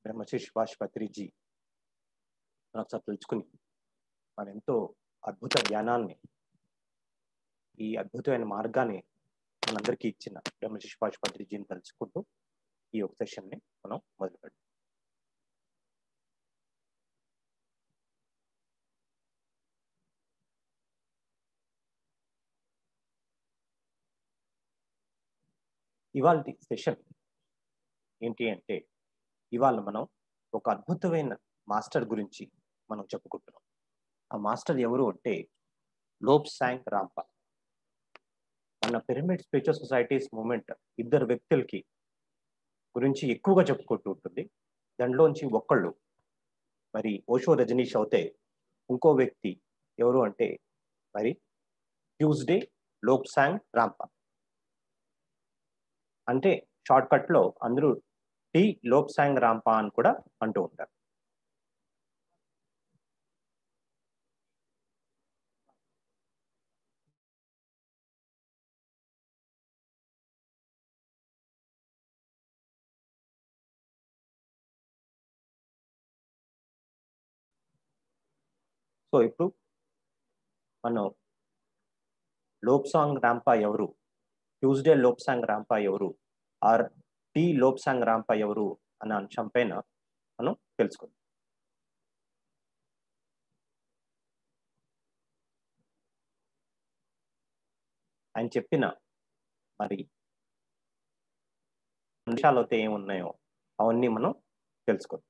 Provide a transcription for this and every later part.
బ్రహ్మశ్రీ సుభాష్ పత్రిజీ మనం ఒకసారి తెలుసుకుని మన ఎంతో అద్భుత జ్ఞానాన్ని ఈ అద్భుతమైన మార్గాన్ని మనందరికీ ఇచ్చిన బ్రహ్మశ్రీ సుభాష్ పత్రిజీని తలుచుకుంటూ ఈ ఒక సెషన్ని మనం మొదలు పెడతాం ఇవాళ సెషన్ ఏంటి అంటే ఇవాళ మనం ఒక అద్భుతమైన మాస్టర్ గురించి మనం చెప్పుకుంటున్నాం ఆ మాస్టర్ ఎవరు అంటే లోప్ శాంగ్ రాంపా మన పిరమిడ్ స్పిరిచువల్ సొసైటీస్ మూమెంట్ ఇద్దరు వ్యక్తులకి గురించి ఎక్కువగా చెప్పుకుంటూ ఉంటుంది దాంట్లోంచి ఒక్కళ్ళు మరి ఓషో రజనీష్ అవుతే ఇంకో వ్యక్తి ఎవరు అంటే మరి ట్యూస్డే లోక్ శాంగ్ రాంపా అంటే షార్ట్ కట్ లో అందరూ టి లోక్ సాంగ్ రాంపా అని కూడా అంటూ ఉంటారు సో ఇప్పుడు మనం లోక్ సాంగ్ రాంపా ఎవరు ట్యూస్డే లోక్ సాంగ్ రాంపా ఎవరు or T Lobsang Rampa ఎవరు అన్న అంశం పైన మనం తెలుసుకుందాం ఆయన చెప్పిన మరి అంశాలు అయితే ఏమున్నాయో అవన్నీ మనం తెలుసుకుందాం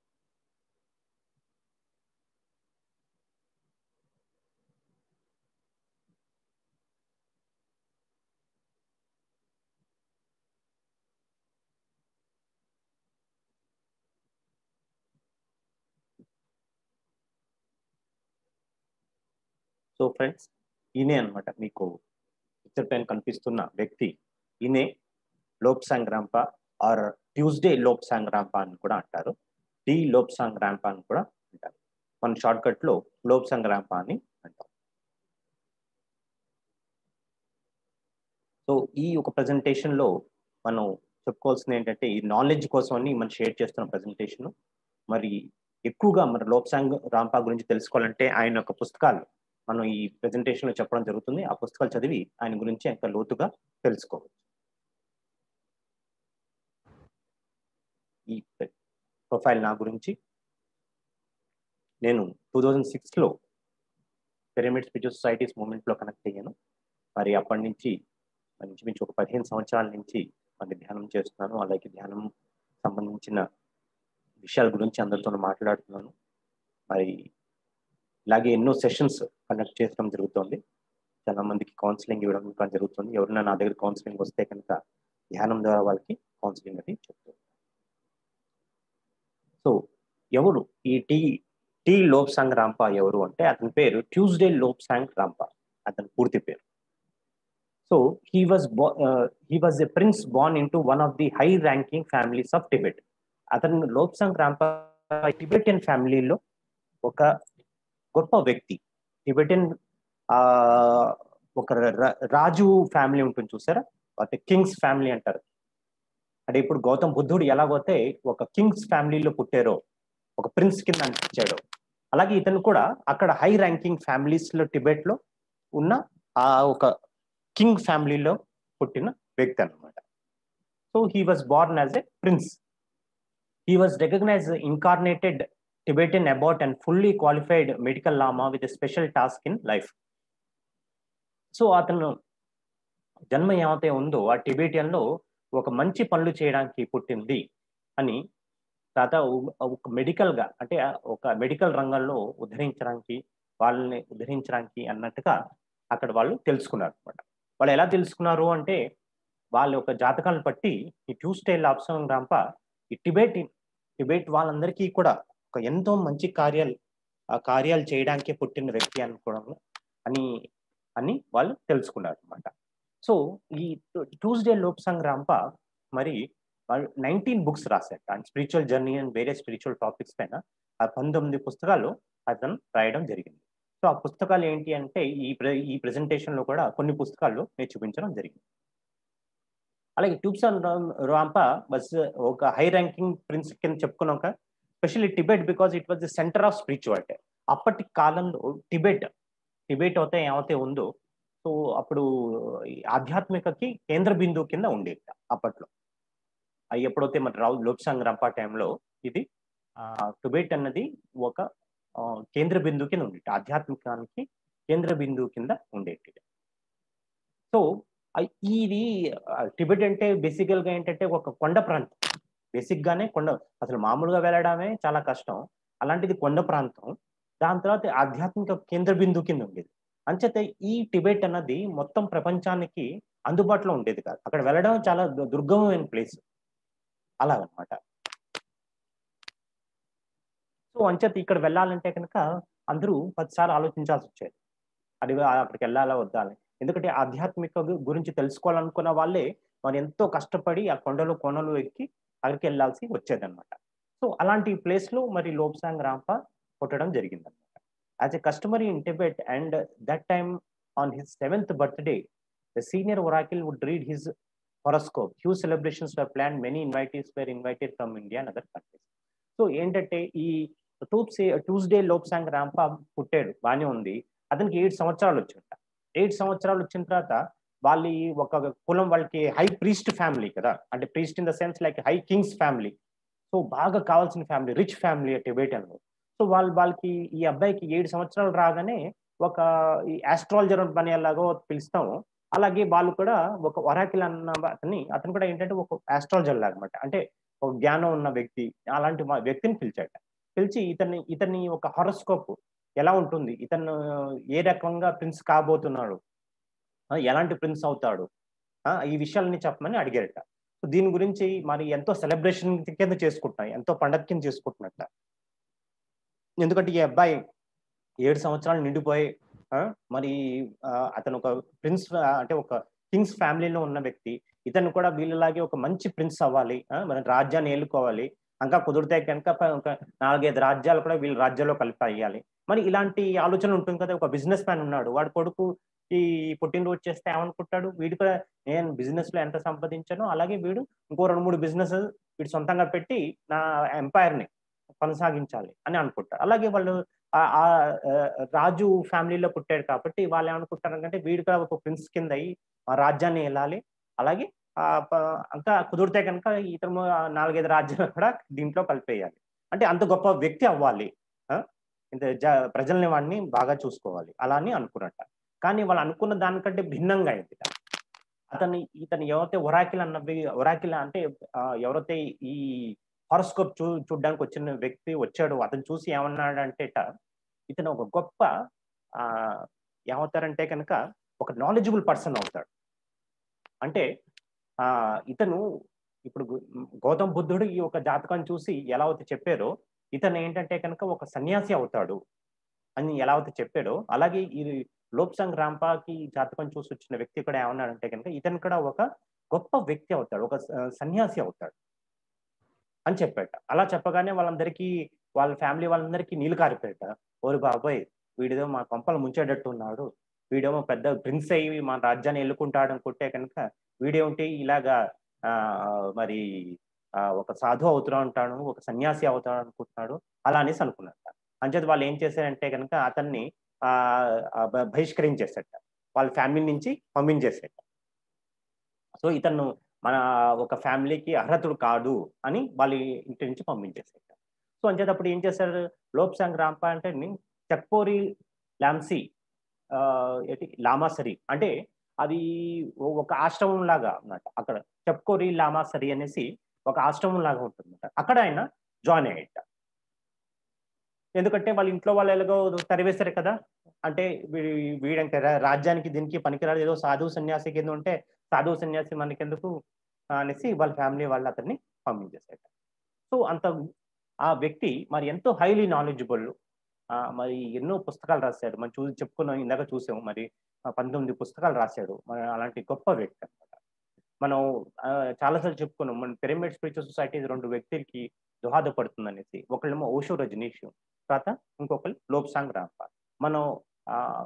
సో ఫ్రెండ్స్ ఈయనే అనమాట మీకు పిక్చర్ పైన కనిపిస్తున్న వ్యక్తి ఈయనే Lobsang Rampa or Tuesday Lobsang Rampa అని కూడా అంటారు టీ లోక్ సాంగ్ రాంపా అని కూడా అంటారు మన షార్ట్ కట్ లో లోక్ సాంగ్ రాంపా అని అంటాం సో ఈ ఒక ప్రజెంటేషన్ లో మనం చెప్పుకోవాల్సింది ఏంటంటే ఈ నాలెడ్జ్ కోసం అని మనం షేర్ చేస్తున్న ప్రజెంటేషన్ మరి ఎక్కువగా మరి లోక్ సాంగ్ రాంపా గురించి తెలుసుకోవాలంటే ఆయన యొక్క పుస్తకాలు మనం ఈ ప్రెజెంటేషన్ లో చెప్పడం జరుగుతుంది ఆ పుస్తకాలు చదివి ఆయన గురించి ఎంత లోతుగా తెలుసుకోవచ్చు ఈ ప్రొఫైల్ నా గురించి నేను టూ థౌజండ్ సిక్స్లో పిరమిడ్ స్పిరిచువల్ సొసైటీస్ మూమెంట్లో కనెక్ట్ అయ్యాను మరి అప్పటి నుంచి ఇంచుమించు ఒక పదిహేను సంవత్సరాల నుంచి మరి ధ్యానం చేస్తున్నాను అలాగే ధ్యానం సంబంధించిన విషయాల గురించి అందరితో మాట్లాడుతున్నాను మరి ఇలాగే ఎన్నో సెషన్స్ కండక్ట్ చేయడం జరుగుతుంది చాలా మందికి కౌన్సిలింగ్ ఇవ్వడం కూడా జరుగుతుంది ఎవరైనా నా దగ్గర కౌన్సిలింగ్ వస్తే కనుక ధ్యానం ద్వారా వాళ్ళకి కౌన్సిలింగ్ అది చెప్తుంది సో ఎవరు ఈ T T Lobsang Rampa ఎవరు అంటే అతని పేరు ట్యూస్డే లోప్ సాంగ్ రాంపా అతని పూర్తి పేరు so he was he was a prince born in one of the high ranking families of Tibet అతను లోప్ సాంగ్ రాంపా టిబెటియన్ ఫ్యామిలీలో ఒక గొప్ప వ్యక్తి టిబెటియన్ ఒక రాజు ఫ్యామిలీ ఉంటుంది చూసారా అంటే కింగ్స్ ఫ్యామిలీ అంటారు అంటే ఇప్పుడు గౌతమ్ బుద్ధుడు ఎలాగైతే ఒక కింగ్స్ ఫ్యామిలీలో పుట్టారో ఒక ప్రిన్స్ కింద అనిపించాడో అలాగే ఇతను కూడా అక్కడ హై ర్యాంకింగ్ ఫ్యామిలీస్ లో టిబెట్ లో ఉన్న ఆ ఒక కింగ్ ఫ్యామిలీలో పుట్టిన వ్యక్తి అనమాట so he was born as a prince he was recognize incarnated Tibetan about and fully qualified medical lama with a special task in life. So అతను జన్మ ఏమైతే ఉందో ఆ టిబేటియన్లో ఒక మంచి పనులు చేయడానికి పుట్టింది అని తర్వాత ఒక మెడికల్గా అంటే ఒక మెడికల్ రంగంలో ఉద్ధరించడానికి వాళ్ళని ఉద్ధరించడానికి అన్నట్టుగా అక్కడ వాళ్ళు తెలుసుకున్నారు అనమాట వాళ్ళు ఎలా తెలుసుకున్నారు అంటే వాళ్ళ యొక్క జాతకాలను బట్టి ఈ ట్యూస్డే లాప్సం రాంప ఈ టిబెట్ టిబెట్ వాళ్ళందరికీ కూడా ఒక ఎంతో మంచి కార్యాలు ఆ కార్యాలు చేయడానికే పుట్టిన వ్యక్తి అనుకోవడం అని అని వాళ్ళు తెలుసుకున్నారు అనమాట సో ఈ ట్యూస్డే లోక్ సంగ్ రాంప మరి వాళ్ళు నైన్టీన్ బుక్స్ రాశారు అండ్ స్పిరిచువల్ జర్నీ అండ్ వేరే స్పిరిచువల్ టాపిక్స్ పైన ఆ పంతొమ్మిది పుస్తకాలు అతను రాయడం జరిగింది సో ఆ పుస్తకాలు ఏంటి అంటే ఈ ప్ర ఈ ప్రెజెంటేషన్ లో కూడా కొన్ని పుస్తకాలు నేను చూపించడం జరిగింది అలాగే ట్యూబ్సన్ రాంపా బస్ ఒక హై ర్యాంకింగ్ ప్రిన్స్ కింద చెప్పుకున్నాక specially Tibet because it was the centre of spirituality అప్పటి కాలంలో టిబెట్ టిబెట్ అయితే ఏమైతే ఉందో సో అప్పుడు ఈ ఆధ్యాత్మికకి కేంద్ర బిందువు కింద ఉండేది అప్పట్లో అవి ఎప్పుడైతే మన రావు లోక్సాంగ్ రంపా టైంలో ఇది టిబెట్ అన్నది ఒక కేంద్ర బిందువు కింద ఉండేది ఆధ్యాత్మికానికి కేంద్ర బిందువు కింద ఉండేది సో ఇది టిబెట్ అంటే బేసికల్ గా ఏంటంటే ఒక కొండ ప్రాంతం బేసిక్ గానే కొండ అసలు మామూలుగా వెళ్ళడమే చాలా కష్టం అలాంటిది కొండ ప్రాంతం దాని తర్వాత ఆధ్యాత్మిక కేంద్ర బిందువు కింద ఉండేది అంచేత ఈ టిబెట్ అన్నది మొత్తం ప్రపంచానికి అందుబాటులో ఉండేది కాదు అక్కడ వెళ్ళడం చాలా దుర్గమమైన ప్లేస్ అలాగనమాట సో అంచేత ఇక్కడ వెళ్ళాలంటే కనుక అందరూ పదిసార్లు ఆలోచించాల్సి వచ్చేది అది అక్కడికి వెళ్ళాలా వద్దా అని ఎందుకంటే ఆధ్యాత్మిక గురించి తెలుసుకోవాలనుకున్న వాళ్ళే మరి ఎంతో కష్టపడి ఆ కొండలు కొనలు ఎక్కి అక్కడికి వెళ్ళాల్సి వచ్చేదన్నమాట సో అలాంటి ప్లేస్ లో మరి లోప్సాంగ్ రాంప కొట్టడం జరిగింది అనమాట as a customer in Tibet and that time on his seventh birthday the senior oracle would read his horoscope. Huge celebrations were planned. Many invitees were invited from India and other countries. So ఏంటంటే ఈ టూప్సే Tuesday Lopsang Rampa పుట్టాడు బాగానే ఉంది అతనికి ఏడు సంవత్సరాలు వచ్చింట ఏడు సంవత్సరాలు వచ్చిన తర్వాత వాళ్ళ ఒక కులం వాళ్ళకి హై ప్రీస్ట్ ఫ్యామిలీ కదా అంటే priest in the sense like high kings family so బాగా కావాల్సిన ఫ్యామిలీ రిచ్ ఫ్యామిలీ టిబేటన్లో సో వాళ్ళు వాళ్ళకి ఈ అబ్బాయికి ఏడు సంవత్సరాలు రాగానే ఒక ఈ ఆస్ట్రాలజర్ పని ఎలాగో పిలుస్తాము అలాగే వాళ్ళు కూడా ఒక వరాకిల్ అన్న అతన్ని అతను కూడా ఏంటంటే ఒక ఆస్ట్రాలజర్ లాగమాట అంటే ఒక జ్ఞానం ఉన్న వ్యక్తి అలాంటి వ్యక్తిని పిలిచాట పిలిచి ఇతన్ని ఇతన్ని ఒక హారోస్కోప్ ఎలా ఉంటుంది ఇతను ఏ రకంగా ప్రిన్స్ కాబోతున్నాడు ఎలాంటి ప్రిన్స్ అవుతాడు ఈ విషయాలని చెప్పమని అడిగారట దీని గురించి మరి ఎంతో సెలబ్రేషన్ కింద చేసుకుంటున్నాయి ఎంతో పండగ కింద చేసుకుంటున్నట్ట ఎందుకంటే ఈ అబ్బాయి ఏడు సంవత్సరాలు నిండిపోయి మరి అతను ఒక ప్రిన్స్ అంటే ఒక కింగ్స్ ఫ్యామిలీలో ఉన్న వ్యక్తి ఇతను కూడా వీళ్ళలాగే ఒక మంచి ప్రిన్స్ అవ్వాలి మన రాజ్యాన్ని ఏలుకోవాలి ఇంకా కుదిరితే కనుక ఒక నాలుగైదు రాజ్యాలు కూడా వీళ్ళ రాజ్యాల్లో కలిపి అయ్యాలి మరి ఇలాంటి ఆలోచన ఉంటుంది కదా ఒక బిజినెస్ మ్యాన్ ఉన్నాడు వాడి కొడుకు ఈ పుట్టినరోజు చేస్తే ఏమనుకుంటాడు వీడు కూడా నేను బిజినెస్ లో ఎంత సంపాదించానో అలాగే వీడు ఇంకో రెండు మూడు బిజినెస్ వీడు సొంతంగా పెట్టి నా ఎంపైర్ ని కొనసాగించాలి అని అనుకుంటారు అలాగే వాళ్ళు ఆ రాజు ఫ్యామిలీలో పుట్టాడు కాబట్టి వాళ్ళు ఏమనుకుంటారు అంటే వీడు కూడా ఒక ప్రిన్స్ కింద అయ్యి ఆ రాజ్యాన్ని వెళ్ళాలి అలాగే ఇంకా కుదిరితే కనుక ఇతను నాలుగైదు రాజ్యాలు కూడా దీంట్లో కలిపేయాలి అంటే అంత గొప్ప వ్యక్తి అవ్వాలి ఇంత ప్రజల్ని వాడిని బాగా చూసుకోవాలి అలా అని అనుకున్నట్ట కానీ వాళ్ళు అనుకున్న దానికంటే భిన్నంగా అయింది అతను ఇతను ఎవరైతే ఒరాకిల్ అన్నవి ఒరాకిల్ అంటే ఎవరైతే ఈ హారోస్కోప్ చూ చూడడానికి వచ్చిన వ్యక్తి వచ్చాడు అతను చూసి ఏమన్నాడంటే ఇతను ఒక గొప్ప ఆ ఏమవుతారంటే కనుక ఒక నాలెడ్జబుల్ పర్సన్ అవుతాడు అంటే ఆ ఇతను ఇప్పుడు గౌతమ్ బుద్ధుడు ఈ ఒక జాతకాన్ని చూసి ఎలా అయితే చెప్పారో ఇతను ఏంటంటే కనుక ఒక సన్యాసి అవుతాడు అని ఎలా అయితే చెప్పాడో అలాగే ఈ లోప్సంగ్ రాంపాకి జాతకం చూసి వచ్చిన వ్యక్తి కూడా ఏమన్నాడంటే కనుక ఇతను కూడా ఒక గొప్ప వ్యక్తి అవుతాడు ఒక సన్యాసి అవుతాడు అని చెప్పాట అలా చెప్పగానే వాళ్ళందరికీ వాళ్ళ ఫ్యామిలీ వాళ్ళందరికీ నీళ్ళు కారిపోయాట ఓరి బాబాయ్ వీడిదో మా కొంపలు ముంచేటట్టు ఉన్నాడు వీడేమో పెద్ద ప్రిన్స్ అయ్యి మన రాజ్యాన్ని ఎల్లుకుంటాడు అనుకుంటే కనుక వీడేమిటి ఇలాగా ఆ మరి ఒక సాధు అవుతూ ఉంటాడు ఒక సన్యాసి అవుతాడు అనుకుంటున్నాడు అలా అనేసి అనుకున్నట్ట అంచేది వాళ్ళు ఏం చేశారంటే కనుక అతన్ని ఆ బహిష్కరించేసట వాళ్ళ ఫ్యామిలీ నుంచి పంపించేసేట సో ఇతను మన ఒక ఫ్యామిలీకి అర్హతుడు కాదు అని వాళ్ళ ఇంటి నుంచి పంపించేసేట సో అంచేటప్పుడు ఏం చేశారు లోప్సాంగ్ రాంప అంటే చక్పోరి లామ్సి ఏంటి లామాసరి అంటే అది ఒక ఆశ్రమం లాగా అన్నమాట అక్కడ చెప్కోరి లామాసరి అనేసి ఒక ఆశ్రమం లాగా ఉంటుంది అక్కడ ఆయన జాయిన్ అయ్యేట ఎందుకంటే వాళ్ళ ఇంట్లో వాళ్ళు ఎలాగో తరివేశారు కదా అంటే వీడంక రాజ్యానికి దీనికి పనికిరాదు ఏదో సాధువు సన్యాసి కింద ఉంటే సాధువు సన్యాసి మనకెందుకు అనేసి వాళ్ళ ఫ్యామిలీ వాళ్ళు అతన్ని పంపించేశారు సో అంత ఆ వ్యక్తి మరి ఎంతో హైలీ నాలెడ్జబుల్ మరి ఎన్నో పుస్తకాలు రాశాడు మనం చూ చెప్పుకున్నాం ఇందాక చూసాము మరి పంతొమ్మిది పుస్తకాలు రాశాడు మన అలాంటి గొప్ప వ్యక్తి అనమాట మనం చాలాసార్లు చెప్పుకున్నాం మన పిరమిడ్ స్పిరిచువల్ సొసైటీ రెండు వ్యక్తులకి దోహదపడుతుంది అనేసి ఒకళ్ళేమో ఓషో రజనీష్ తర్వాత ఇంకొకరు లోప్సాంగ్ రాంప మనం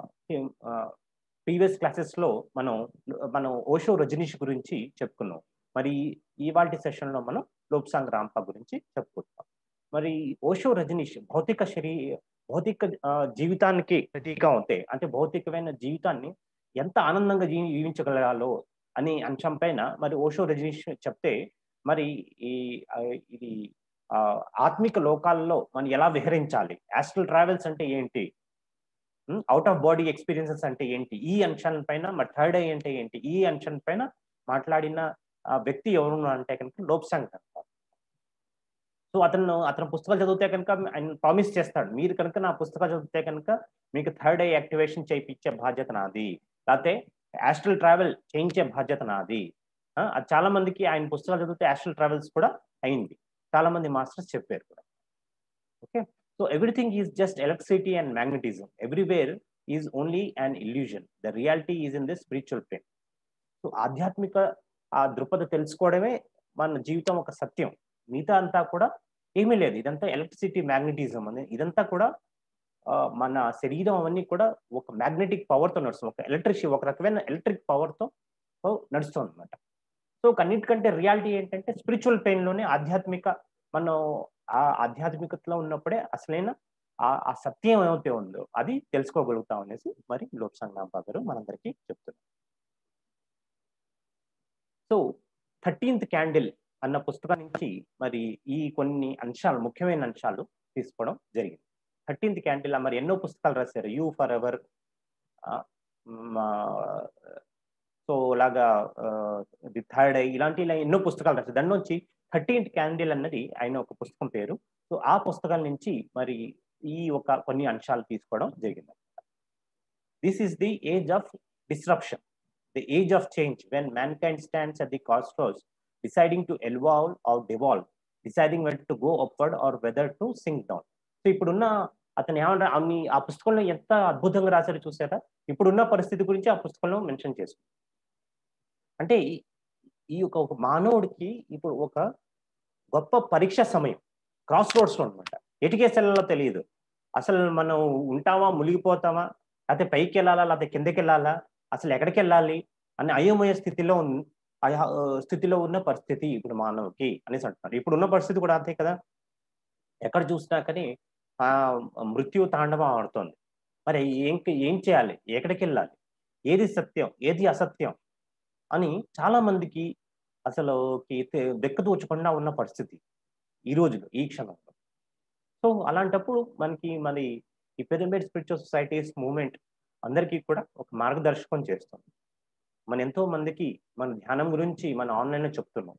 ప్రీవియస్ క్లాసెస్ లో మనం మనం ఓషో రజనీష్ గురించి చెప్పుకున్నాం మరి ఇవాళ సెషన్లో మనం లోప్సాంగ్ రాంప గురించి చెప్పుకుంటాం మరి ఓషో రజనీష్ భౌతిక శరీ భౌతిక ఆ, జీవితానికి ప్రతీక అవుతే అంటే భౌతికమైన జీవితాన్ని ఎంత ఆనందంగా జీ జీవించగలగాలో అనే అంశం పైన మరి ఓషో రజనీష్ చెప్తే మరి ఈ ఆ, ఇది ఆ, ఆత్మిక లోకాల్లో మనం ఎలా విహరించాలి యాస్ట్రల్ ట్రావెల్స్ అంటే ఏంటి అవుట్ ఆఫ్ బాడీ ఎక్స్పీరియన్సెస్ అంటే ఏంటి ఈ అంశాల పైన మరి థర్డ్ ఐ అంటే ఏంటి ఈ అంశం పైన మాట్లాడిన ఆ వ్యక్తి ఎవరు అంటే కనుక లోప్సాంగ్ కనుక సో అతను అతను పుస్తకాలు చదివితే కనుక ఆయన ప్రామిస్ చేస్తాడు మీరు కనుక నా పుస్తకాలు చదివితే కనుక మీకు థర్డ్ ఐ యాక్టివేషన్ చేయించే బాధ్యత నాది లేకపోతే యాస్ట్రల్ ట్రావెల్ చేయించే బాధ్యత నాది ఆ, అది చాలా మందికి ఆయన పుస్తకాలు చదివితే యాస్ట్రల్ ట్రావెల్స్ కూడా అయింది చాలా మంది మాస్టర్స్ చెప్పారు కూడా okay so everything is just electricity and magnetism everywhere is only an illusion the reality is in the spiritual plane so ఆధ్యాత్మిక ఆ దృపద తెలుసుకోవడమే మన జీవితం ఒక సత్యం మిగతా అంతా కూడా ఏమీ లేదు ఇదంతా ఎలక్ట్రిసిటీ మ్యాగ్నెటిజం అని ఇదంతా కూడా ఆ, మన శరీరం అవన్నీ కూడా ఒక మ్యాగ్నెటిక్ పవర్తో నడుస్తుంది ఒక ఎలక్ట్రిసి ఒక రకమైన ఎలక్ట్రిక్ పవర్తో నడుస్తుంది అనమాట సో అన్నిటికంటే రియాలిటీ ఏంటంటే స్పిరిచువల్ లోనే ఆధ్యాత్మిక మనం ఆ ఆధ్యాత్మికతలో ఉన్నప్పుడే అసలైన ఆ ఆ సత్యం ఏమైతే ఉందో అది తెలుసుకోగలుగుతాం అనేసి మరి లోక్ సంగ్రామ్ గారు మనందరికీ చెప్తున్నారు సో థర్టీన్త్ క్యాండిల్ అన్న పుస్తకం నుంచి మరి ఈ కొన్ని అంశాలు ముఖ్యమైన అంశాలు తీసుకోవడం జరిగింది థర్టీన్త్ క్యాండిల్ మరి ఎన్నో పుస్తకాలు రాశారు యూ ఫర్ ఎవర్ సో లాగా ది థర్డ్ ఐ ఇలాంటి ఇలా ఎన్నో పుస్తకాలు రాశారు దాని నుంచి థర్టీన్త్ క్యాండిల్ అన్నది ఆయన ఒక పుస్తకం పేరు సో ఆ పుస్తకాల నుంచి మరి ఈ ఒక కొన్ని అంశాలు తీసుకోవడం జరిగింది this is the age of disruption the age of change when mankind stands at the crossroads deciding to evolve or devolve deciding whether to go upward or whether to sink down so ఇప్పుడున్న అతను ఏమన్నా అన్ని ఆ పుస్తకంలో ఎంత అద్భుతంగా రాశారో చూసారా ఇప్పుడున్న పరిస్థితి గురించి ఆ పుస్తకంలో మెన్షన్ చేసుకుంటారు అంటే ఈ- ఈ ఒక ఒక మానవుడికి ఇప్పుడు ఒక గొప్ప పరీక్ష సమయం క్రాస్ రోడ్స్ లో అనమాట ఎటుకేసి వెళ్ళాలో తెలియదు అసలు మనం ఉంటామా మునిగిపోతామా లేకపోతే పైకి వెళ్ళాలా లేకపోతే కిందకి వెళ్ళాలా అసలు ఎక్కడికి వెళ్ళాలి అనే అయోమయ స్థితిలో ఉన్ అయా- ఆ, స్థితిలో ఉన్న పరిస్థితి ఇప్పుడు మానవుకి అనేసి అంటున్నారు ఇప్పుడు ఉన్న పరిస్థితి కూడా అంతే కదా ఎక్కడ చూసినా కానీ ఆ మృత్యు తాండవం ఆడుతోంది మరి ఏం ఏం చేయాలి ఎక్కడికి వెళ్ళాలి ఏది సత్యం ఏది అసత్యం అని చాలా మందికి అసలు దెక్కదోచకుండా ఉన్న పరిస్థితి ఈ రోజులో ఈ క్షణంలో సో అలాంటప్పుడు మనకి మరి ఈ పిరమిడ్ స్పిరిచువల్ సొసైటీస్ మూవ్మెంట్ అందరికీ కూడా ఒక మార్గదర్శకం చేస్తుంది మన ఎంతో మందికి మన ధ్యానం గురించి మన ఆన్లైన్లో చెప్తున్నాం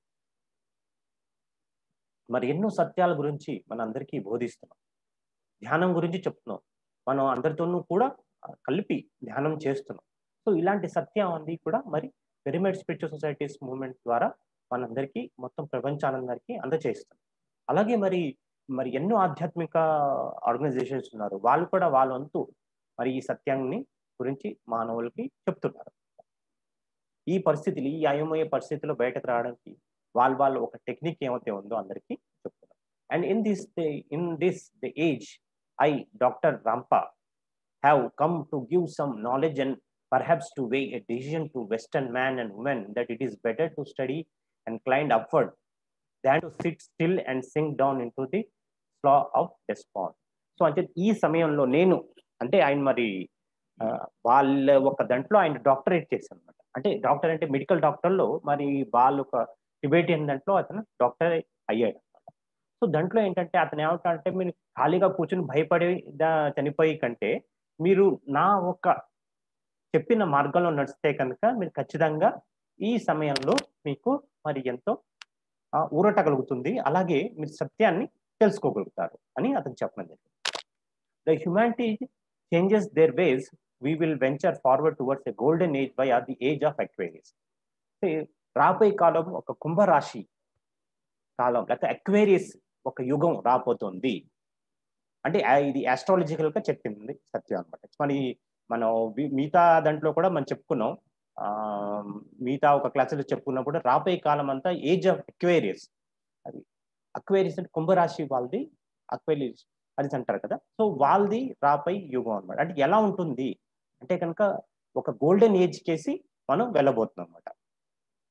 మరి ఎన్నో సత్యాల గురించి మన అందరికీ బోధిస్తున్నాం ధ్యానం గురించి చెప్తున్నాం మనం అందరితోనూ కూడా ఆ, కలిపి ధ్యానం చేస్తున్నాం సో ఇలాంటి సత్యం అంది కూడా మరి పిరమిడ్ స్పిరిచువల్ సొసైటీస్ మూవ్మెంట్ ద్వారా మనందరికీ మొత్తం ప్రపంచానందరికీ అందజేస్తుంది అలాగే మరి మరి ఎన్నో ఆధ్యాత్మిక ఆర్గనైజేషన్స్ ఉన్నారు వాళ్ళు కూడా వాళ్ళ వంతు మరి ఈ సత్యాన్ని గురించి మానవులకి చెప్తున్నారు ఈ పరిస్థితులు ఈ అయోమయ పరిస్థితిలో బయటకు రావడానికి వాళ్ళ వాళ్ళ ఒక టెక్నిక్ ఏమైతే ఉందో అందరికీ చెప్తున్నారు and in this in this the age I doctor Rampa have come to give some knowledge and perhaps to weigh a decision to Western man and woman that it is better to study and climb upward than to sit still and sink down into the slough of despair. So అంటే ఈ సమయంలో నేను అంటే ఆయన మరి ఆ, వాళ్ళ ఒక దాంట్లో ఆయన డాక్టరేట్ చేశారు అనమాట అంటే డాక్టర్ అంటే మెడికల్ డాక్టర్లో మరి వాళ్ళ ఒక టిబేటియన్ దాంట్లో అతను డాక్టర్ అయ్యాడు అనమాట సో దాంట్లో ఏంటంటే అతను ఏమంటాడంటే మీరు ఖాళీగా కూర్చుని భయపడి దా- చనిపోయి కంటే మీరు నా ఒక చెప్పిన మార్గంలో నడిస్తే కనుక మీరు ఖచ్చితంగా ఈ సమయంలో మీకు మరి ఎంతో ఆ, ఊరట కలుగుతుంది అలాగే మీరు సత్యాన్ని తెలుసుకోగలుగుతారు అని అతను చెప్పడం జరిగింది the humanity changes their ways we will venture forward towards a golden age by or the age of Aquarius రాబోయే కాలం ఒక కుంభరాశి కాలం లేక అక్వేరియస్ ఒక యుగం రాబోతోంది అంటే ఆ ఇది astrological గా చెప్పింది సత్యం అనమాట మరి మనం వి- మిగతా దాంట్లో కూడా మనం చెప్పుకున్నాం ఆ మిగతా ఒక క్లాసులో చెప్పుకున్నప్పుడు రాబోయే కాలం అంతా ఏజ్ ఆఫ్ అక్వేరియస్ అది అక్వేరియస్ అంటే కుంభరాశి వాళ్ళది అక్వేరియస్ అది అంటారు కదా సో వాళ్ళది రాపై యుగం అన్నమాట అంటే ఎలా ఉంటుంది అంటే కనుక ఒక గోల్డెన్ ఏజ్ కేసి మనం వెళ్ళబోతున్నాం అనమాట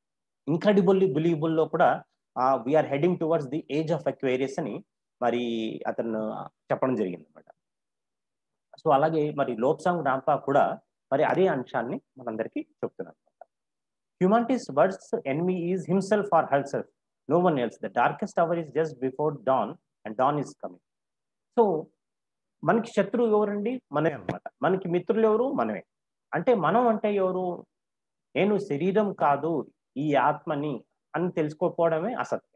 ఇన్క్రెడిబుల్లీ బిలీవబుల్లో కూడా we are heading towards the age of Aquarius అని మరి అతను చెప్పడం జరిగింది అనమాట సో అలాగే మరి లోప్సాంగ్ రాంపా కూడా మరి అదే అంశాన్ని మనందరికీ చెప్తున్నారు అనమాట హ్యూమానిటీస్ వర్డ్స్ enemy is himself or herself no one else the darkest hour is just before dawn and dawn is coming so మనకి శత్రువు ఎవరండి మనమే అనమాట మనకి మిత్రులు ఎవరు మనమే అంటే మనం అంటే ఎవరు నేను శరీరం కాదు ఈ ఆత్మని అని తెలుసుకోకపోవడమే అసత్యం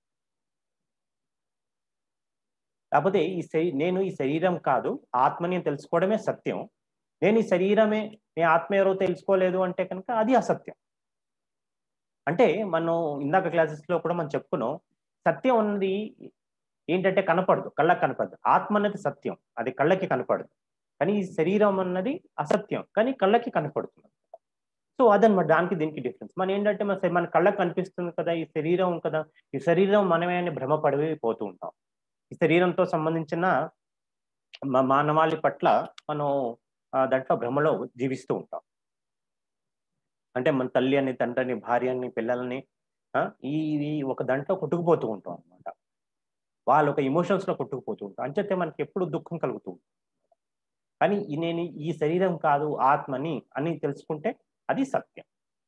కాకపోతే ఈ శరీ నేను ఈ శరీరం కాదు ఆత్మని అని తెలుసుకోవడమే సత్యం నేను ఈ శరీరమే నీ ఆత్మ ఎవరో తెలుసుకోలేదు అంటే కనుక అది అసత్యం అంటే మనం ఇందాక క్లాసెస్ లో కూడా మనం చెప్పుకున్నాం సత్యం ఉన్నది ఏంటంటే కనపడదు కళ్ళకి కనపడదు ఆత్మ అన్నది సత్యం అది కళ్ళకి కనపడదు కానీ ఈ శరీరం అన్నది అసత్యం కానీ కళ్ళకి కనపడుతుంది సో అదనమాట దానికి దీనికి డిఫరెన్స్ మన ఏంటంటే మన మన కళ్ళకి కనిపిస్తుంది కదా ఈ శరీరం కదా ఈ శరీరం మనమే అని భ్రమపడి పోతూ ఉంటాం ఈ శరీరంతో సంబంధించిన మానవాళి పట్ల మనం దాంట్లో భ్రమలో జీవిస్తూ ఉంటాం అంటే మన తల్లి అని తండ్రిని భార్యని పిల్లల్ని ఈ ఒక దాంట్లో కొట్టుకుపోతూ ఉంటాం అనమాట వాళ్ళు ఒక ఇమోషన్స్ లో కొట్టుకుపోతూ ఉంటాం అంచేతే మనకి ఎప్పుడు దుఃఖం కలుగుతూ ఉంటుంది కానీ నేను ఈ శరీరం కాదు ఆత్మని అని తెలుసుకుంటే అది సత్యం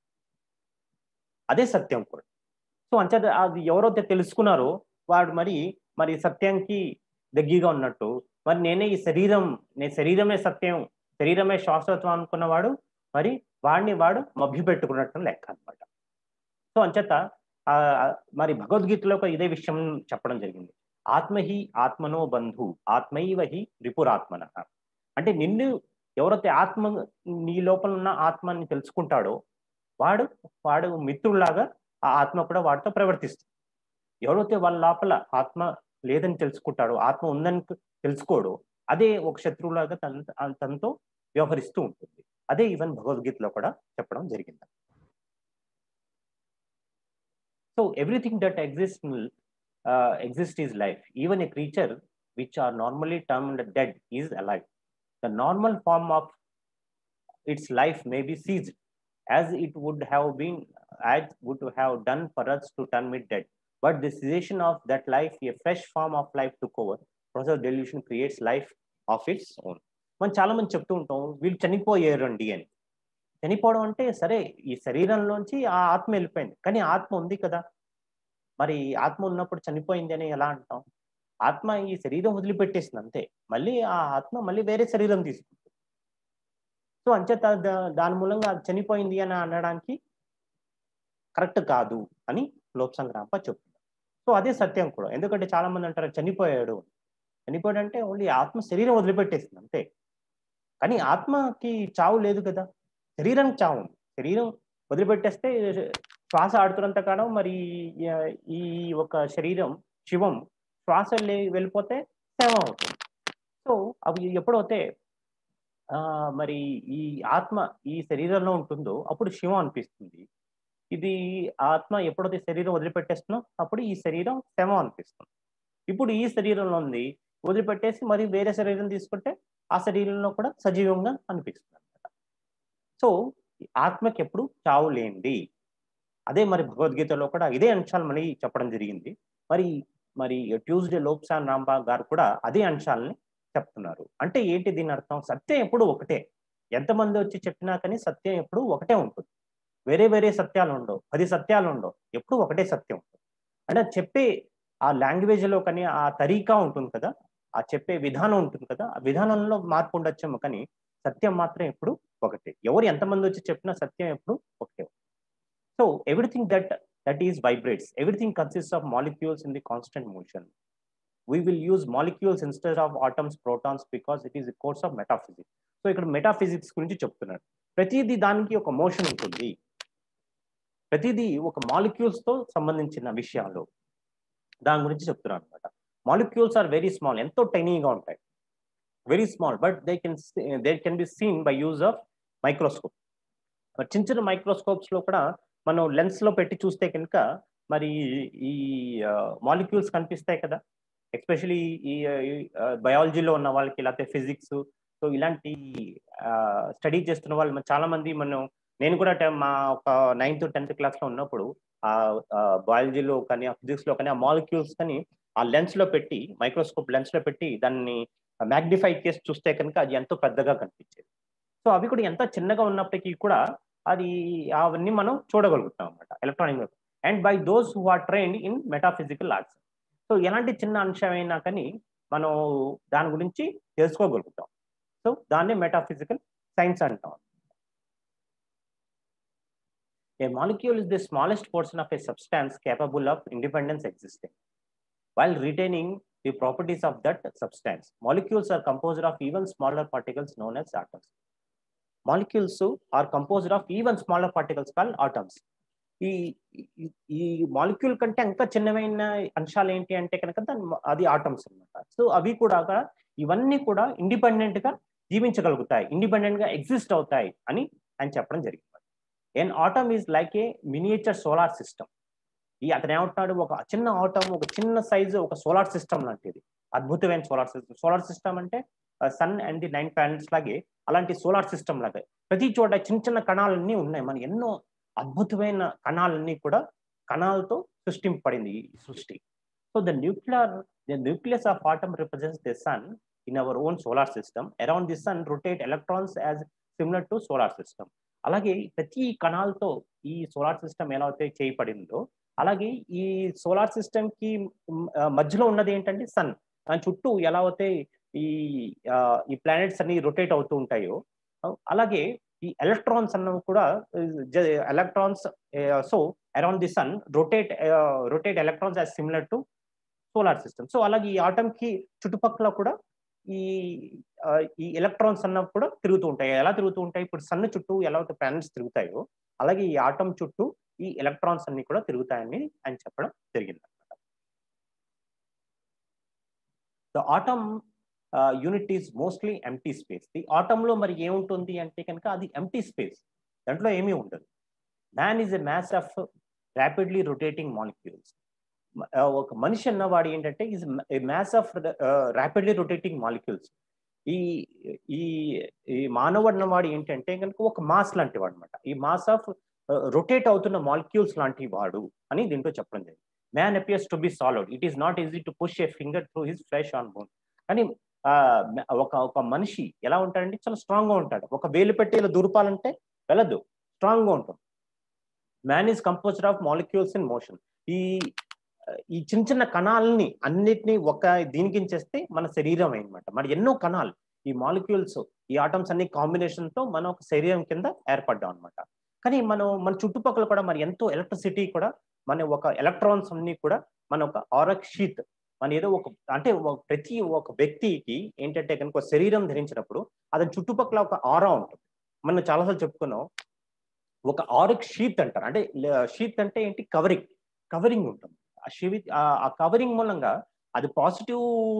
అదే సత్యం కూడా సో అంచేత అది ఎవరైతే తెలుసుకున్నారో వాడు మరి మరి సత్యానికి దగ్గరగా ఉన్నట్టు మరి నేనే ఈ శరీరం నేను శరీరమే సత్యం శరీరమే శాశ్వతం అనుకున్నవాడు మరి వాడిని వాడు మభ్య పెట్టుకున్నట్టు లెక్క అనమాట సో అంచేత మరి భగవద్గీతలో ఒక ఇదే విషయం చెప్పడం జరిగింది ఆత్మహి ఆత్మనో బంధు ఆత్మైవ హి రిపురాత్మన అంటే నిన్ను ఎవరైతే ఆత్మ నీ లోపల ఉన్న ఆత్మని తెలుసుకుంటాడో వాడు వాడు మిత్రుల్లాగా ఆ ఆత్మ కూడా వాడితో ప్రవర్తిస్తుంది ఎవరైతే వాళ్ళ లోపల ఆత్మ లేదని తెలుసుకుంటాడో ఆత్మ ఉందని తెలుసుకోడు అదే ఒక శత్రువులాగా తన తనతో వ్యవహరిస్తూ ఉంటుంది అదే ఈవెన్ భగవద్గీతలో కూడా చెప్పడం జరిగింది so everything that exist exist is life even a creature which are normally termed dead is alive the normal form of its life may be ceased as it would have been as would have done for us to term it dead but the cessation of that life a fresh form of life took over process of delusion creates life of its own మనం చాలా మంది చెప్తూ ఉంటాం వీళ్ళు చనిపోయారండి అని చనిపోవడం అంటే సరే ఈ శరీరంలోంచి ఆ ఆత్మ వెళ్ళిపోయింది కానీ ఆత్మ ఉంది కదా మరి ఆత్మ ఉన్నప్పుడు చనిపోయింది అని ఎలా అంటాం ఆత్మ ఈ శరీరం వదిలిపెట్టేసింది అంతే మళ్ళీ ఆ ఆత్మ మళ్ళీ వేరే శరీరం తీసుకుంటుంది సో అంచేత దాని మూలంగా అది చనిపోయింది అని అనడానికి కరెక్ట్ కాదు అని లోక్సంగ్రాంప చెప్తున్నారు సో అదే సత్యం కూడా ఎందుకంటే చాలా మంది అంటారు చనిపోయాడు చనిపోయాడు అంటే ఓన్లీ ఆత్మ శరీరం వదిలిపెట్టేసింది అంతే కానీ ఆత్మకి చావు లేదు కదా శరీరానికి చావు ఉంది శరీరం వదిలిపెట్టేస్తే శ్వాస ఆడుతున్నంత కాలం మరి ఈ ఒక శరీరం శివం శ్వాస వెళ్ళిపోతే సేవ అవుతుంది సో అవి ఎప్పుడైతే మరి ఈ ఆత్మ ఈ శరీరంలో ఉంటుందో అప్పుడు శివం అనిపిస్తుంది ఇది ఆత్మ ఎప్పుడైతే శరీరం వదిలిపెట్టేస్తున్నో అప్పుడు ఈ శరీరం శవం అనిపిస్తుంది ఇప్పుడు ఈ శరీరంలో ఉంది వదిలిపెట్టేసి మరి వేరే శరీరం తీసుకుంటే ఆ శరీరంలో కూడా సజీవంగా అనిపిస్తుంది అనమాట సో ఆత్మకి ఎప్పుడు చావు లేనిది అదే మరి భగవద్గీతలో కూడా ఇదే అంశాలు మళ్ళీ చెప్పడం జరిగింది మరి మరి ట్యూస్డే లోక్సాన్ రాంబా గారు కూడా అదే అంశాలని చెప్తున్నారు అంటే ఏంటి దీని అర్థం సత్యం ఎప్పుడు ఒకటే ఎంతమంది వచ్చి చెప్పినా కానీ సత్యం ఎప్పుడు ఒకటే ఉంటుంది వేరే వేరే సత్యాలు ఉండవు పది సత్యాలు ఉండవు ఎప్పుడు ఒకటే సత్యం ఉంటుంది అంటే చెప్పే ఆ లాంగ్వేజ్లో కానీ ఆ తరీకా ఉంటుంది కదా ఆ చెప్పే విధానం ఉంటుంది కదా ఆ విధానంలో మార్పు ఉండొచ్చేమో కానీ సత్యం మాత్రం ఎప్పుడు ఒకటే ఎవరు ఎంతమంది వచ్చి చెప్పినా సత్యం ఎప్పుడు ఒకటే so everything that that is vibrates everything consist of molecules in the constant motion we will use molecules instead of atoms protons because it is a course of metaphysics so ఇక్కడ మెటాఫిజిక్స్ గురించి చెప్తున్నాడు ప్రతిదీ దానికి ఒక motion ఉంటుంది ప్రతిదీ ఒక molecules తో సంబంధించిన విషయాలు దాని గురించి చెప్తున్నాను అనమాట మాలిక్యూల్స్ ఆర్ వెరీ స్మాల్ ఎంతో టైనీగా ఉంటాయి very small but they can they can be seen by use of microscope చిన్న చిన్న మైక్రోస్కోప్స్ లో కూడా మనం లెన్స్ లో పెట్టి చూస్తే కనుక మరి ఈ మాలిక్యూల్స్ కనిపిస్తాయి కదా ఎస్పెషలీ ఈ బయాలజీలో ఉన్న వాళ్ళకి లేకపోతే ఫిజిక్స్ సో ఇలాంటి స్టడీ చేస్తున్న వాళ్ళు చాలా మంది మనం నేను కూడా మా ఒక నైన్త్ టెన్త్ క్లాస్లో ఉన్నప్పుడు బయాలజీలో కానీ ఆ ఫిజిక్స్ లో కానీ ఆ మాలిక్యూల్స్ కానీ ఆ లెన్స్ లో పెట్టి మైక్రోస్కోప్ లెన్స్ లో పెట్టి దాన్ని మ్యాగ్నిఫై చేసి చూస్తే కనుక అది ఎంతో పెద్దగా కనిపించేది సో అవి కూడా ఎంత చిన్నగా ఉన్నప్పటికీ కూడా అది అవన్నీ మనం చూడగలుగుతాం అనమాట electronic and by those who are trained in metaphysical arts so ఎలాంటి చిన్న అంశమైనా కానీ మనం దాని గురించి తెలుసుకోగలుగుతాం సో దాన్ని మెటాఫిజికల్ సైన్స్ అంటాం A molecule is the smallest portion of a substance capable of independence existing while retaining the properties of that substance. Molecules are composed of even smaller particles known as atoms. Molecules are composed of even smaller particles called atoms. ఈ ఈ molecule కంటే ఇంకా చిన్నమైన అంశాలు ఏంటి అంటే కనుక అది atoms అనమాట సో అవి కూడా ఇవన్నీ కూడా ఇండిపెండెంట్ గా జీవించగలుగుతాయి ఇండిపెండెంట్ గా ఎగ్జిస్ట్ అవుతాయి అని ఆయన చెప్పడం జరిగింది an atom is like a miniature solar system ఈ అతను ఏమంటున్నాడు ఒక చిన్న ఆటమ్ ఒక చిన్న సైజు ఒక సోలార్ సిస్టమ్ లాంటిది అద్భుతమైన సోలార్ సిస్టమ్ సోలార్ సిస్టమ్ అంటే sun and the nine planets లాగే అలాంటి సోలార్ సిస్టమ్ లాగే ప్రతి చోట చిన్న చిన్న కణాలన్నీ ఉన్నాయి మన ఎన్నో అద్భుతమైన కణాలన్నీ కూడా కణాలతో సృష్టింపబడింది ఈ సృష్టి so the nuclear the nucleus of atom represents the sun in our own solar system around the sun rotate electrons as similar to solar system అలాగే ప్రతి కణాలతో ఈ సోలార్ సిస్టమ్ ఎలా అయితే చేయబడిందో అలాగే ఈ సోలార్ సిస్టమ్ కి మధ్యలో ఉన్నది ఏంటంటే సన్ దాని చుట్టూ ఎలా అయితే ఈ ఈ ప్లానెట్స్ అన్ని రొటేట్ అవుతూ ఉంటాయో అలాగే ఈ ఎలక్ట్రాన్స్ అన్నవి కూడా electrons so around the sun rotate rotate electrons as similar to solar system so అలాగే ఈ ఆటమ్ కి చుట్టుపక్కల కూడా ఈ ఈ ఎలక్ట్రాన్స్ అన్నవి కూడా తిరుగుతూ ఉంటాయి ఎలా తిరుగుతూ ఉంటాయి ఇప్పుడు సన్ చుట్టూ ఎలా అయితే ప్లానెట్స్ తిరుగుతాయో అలాగే ఈ ఆటమ్ చుట్టూ ఈ ఎలక్ట్రాన్స్ అన్ని కూడా తిరుగుతాయని ఆయన చెప్పడం జరిగింది అనమాట the atom unit is mostly empty space the ఆటంలో మరి ఏముంటుంది అంటే కనుక అది ఎంటీ స్పేస్ దాంట్లో ఏమీ ఉండదు మ్యాన్ ఈజ్ ఎ మ్యాస్ ఆఫ్ ర్యాపిడ్లీ రొటేటింగ్ మాలిక్యూల్స్ ఒక మనిషి అన్నవాడు ఏంటంటే ఈజ్ మ్యాస్ ఆఫ్ ర్యాపిడ్లీ రొటేటింగ్ మాలిక్యూల్స్ ఈ ఈ ఈ మానవుడు అన్నవాడు ఏంటంటే కనుక ఒక మాస్ లాంటి వాడు అనమాట ఈ మాస్ ఆఫ్ రొటేట్ అవుతున్న మాలిక్యూల్స్ లాంటి వాడు అని దీంట్లో చెప్పడం జరిగింది man appears to be solid it is not easy to push a finger through his flesh on bone కానీ ఒక ఒక మనిషి ఎలా ఉంటాడంటే చాలా స్ట్రాంగ్ గా ఉంటాడు ఒక వేలు పెట్టి ఇలా దూరపాలంటే వెళ్ళదు స్ట్రాంగ్ గా ఉంటుంది man is composed of molecules in motion ఈ ఈ చిన్న చిన్న కణాలని అన్నిటినీ ఒక దీనికి చేస్తే మన శరీరం అనమాట మరి ఎన్నో కణాలు ఈ మాలిక్యూల్స్ ఈ ఆటమ్స్ అన్ని కాంబినేషన్ తో మనం ఒక శరీరం కింద ఏర్పడ్డాం అనమాట కానీ మనం మన చుట్టుపక్కల కూడా మరి ఎంతో ఎలక్ట్రిసిటీ కూడా మన ఒక ఎలక్ట్రాన్స్ అన్ని కూడా మన ఒక ఆరక్ షీత్ మన ఏదో ఒక అంటే ప్రతి ఒక వ్యక్తికి ఏంటంటే కనుక శరీరం ధరించినప్పుడు అతని చుట్టుపక్కల ఒక ఆరా ఉంటుంది మనం చాలాసార్లు చెప్పుకున్నాం ఒక ఆరిక్ షీత్ అంటారు అంటే షీత్ అంటే ఏంటి కవరింగ్ కవరింగ్ ఉంటుంది ఆ షీవి ఆ కవరింగ్ మూలంగా అది పాజిటివ్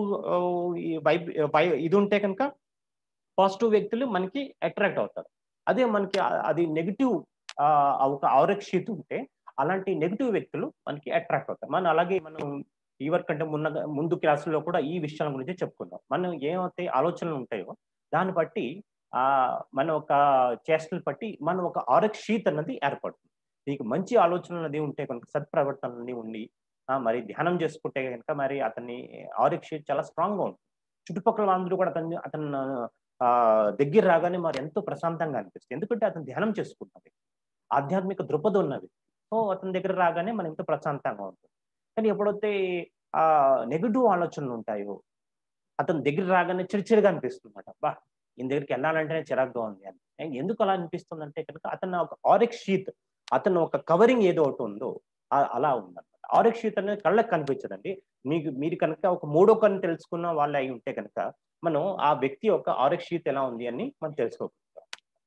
వై ఇది ఉంటే కనుక పాజిటివ్ వ్యక్తులు మనకి అట్రాక్ట్ అవుతారు అదే మనకి అది నెగిటివ్ ఒక ఆరిక్ షీత్ ఉంటే అలాంటి నెగిటివ్ వ్యక్తులు మనకి అట్రాక్ట్ అవుతారు మనం అలాగే మనం ఈవర్ కంటే మున్న ముందు క్లాసుల్లో కూడా ఈ విషయాల గురించి చెప్పుకుందాం మనం ఏమైతే ఆలోచనలు ఉంటాయో దాన్ని బట్టి ఆ మన ఒక చేష్టలు బట్టి మనం ఒక ఆరక్ షీత్ అన్నది ఏర్పడుతుంది నీకు మంచి ఆలోచనలు అనేది ఉంటే కనుక సత్ప్రవర్తన అన్ని ఉండి మరి ధ్యానం చేసుకుంటే కనుక మరి అతన్ని ఆరక్ షీట్ చాలా స్ట్రాంగ్ గా ఉంటుంది చుట్టుపక్కల వాళ్ళందరూ కూడా అతన్ని అతను ఆ దగ్గర రాగానే మరి ఎంతో ప్రశాంతంగా అనిపిస్తుంది ఎందుకంటే అతను ధ్యానం చేసుకుంటుంది ఆధ్యాత్మిక దృపథం ఉన్నది సో అతని దగ్గర రాగానే మనం ఎంతో ప్రశాంతంగా ఉంటుంది కానీ ఎప్పుడైతే ఆ నెగిటివ్ ఆలోచనలు ఉంటాయో అతని దగ్గర రాగానే చిరిచిరిగా అనిపిస్తుంది అనమాట బా ఈయన దగ్గరికి వెళ్ళాలంటేనే చిరాగ్గా ఉంది అని ఎందుకు అలా అనిపిస్తుంది అంటే కనుక అతను ఒక ఆరిక్ షీత్ అతను ఒక కవరింగ్ ఏదో ఒకటి ఉందో అలా ఉందన్నమాట ఆరిక్ షీత్ అనేది కళ్ళకి కనిపించదండి మీకు మీరు కనుక ఒక మూడో కన్ను తెలుసుకున్న వాళ్ళు అయి ఉంటే కనుక మనం ఆ వ్యక్తి యొక్క ఆరిక్ షీత్ ఎలా ఉంది అని మనం తెలుసుకోగలుగుతాం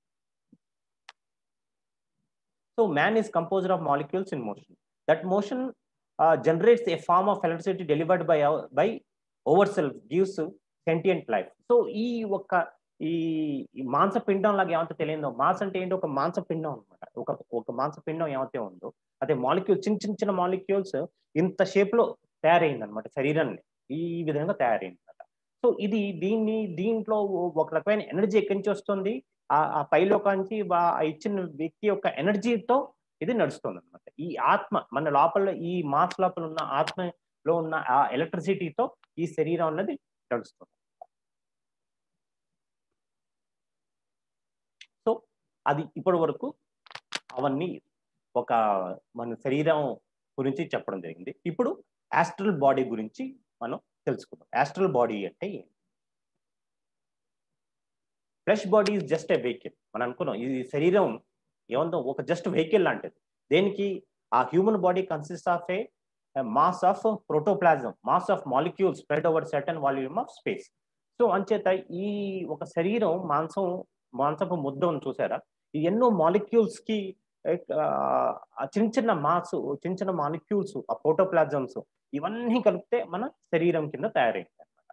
so man is composed of molecules in motion that motion generates a form of electricity delivered by by over self gives sentient life so ఈ ఒక్క ఈ మాంసపిండం లాగా ఏమైతే తెలియదో మాస్ అంటే ఏంటి ఒక మాంసపిండం అనమాట ఒక ఒక మాంసపిండం ఏమైతే ఉందో అదే మాలిక్యూల్ చిన్న చిన్న చిన్న మాలిక్యూల్స్ ఇంత షేప్ లో తయారైంది అనమాట శరీరాన్ని ఈ విధంగా తయారైంది అనమాట సో ఇది దీన్ని దీంట్లో ఒక రకమైన ఎనర్జీ ఎక్కడి నుంచి వస్తుంది ఆ పైలోకాంచి ఆ ఇచ్చిన వ్యక్తి యొక్క ఎనర్జీతో ఇది నడుస్తుంది అనమాట ఈ ఆత్మ మన లోపల ఈ మాస్ లోపల ఉన్న ఆత్మలో ఉన్న ఆ ఎలక్ట్రిసిటీతో ఈ శరీరం అన్నది నడుస్తుంది సో అది ఇప్పటి వరకు అవన్నీ ఒక మన శరీరం గురించి చెప్పడం జరిగింది ఇప్పుడు యాస్ట్రల్ బాడీ గురించి మనం తెలుసుకుందాం యాస్ట్రల్ బాడీ అంటే ఏంటి flesh body is just a vehicle మనం అనుకున్నాం ఈ శరీరం ఏముందో ఒక జస్ట్ వెహికల్ లాంటిది దేనికి ఆ human body consist of a mass of protoplasm mass of molecule spread over certain volume of space so అంచేత ఈ ఒక శరీరం మాంసం మాంసపు ముద్ద ఉంది చూసారా ఈ ఎన్నో మాలిక్యూల్స్ కి చిన్న చిన్న మాస్ చిన్న చిన్న మాలిక్యూల్స్ ఆ ప్రోటోప్లాజమ్స్ ఇవన్నీ కలిపితే మన శరీరం కింద తయారైంది అనమాట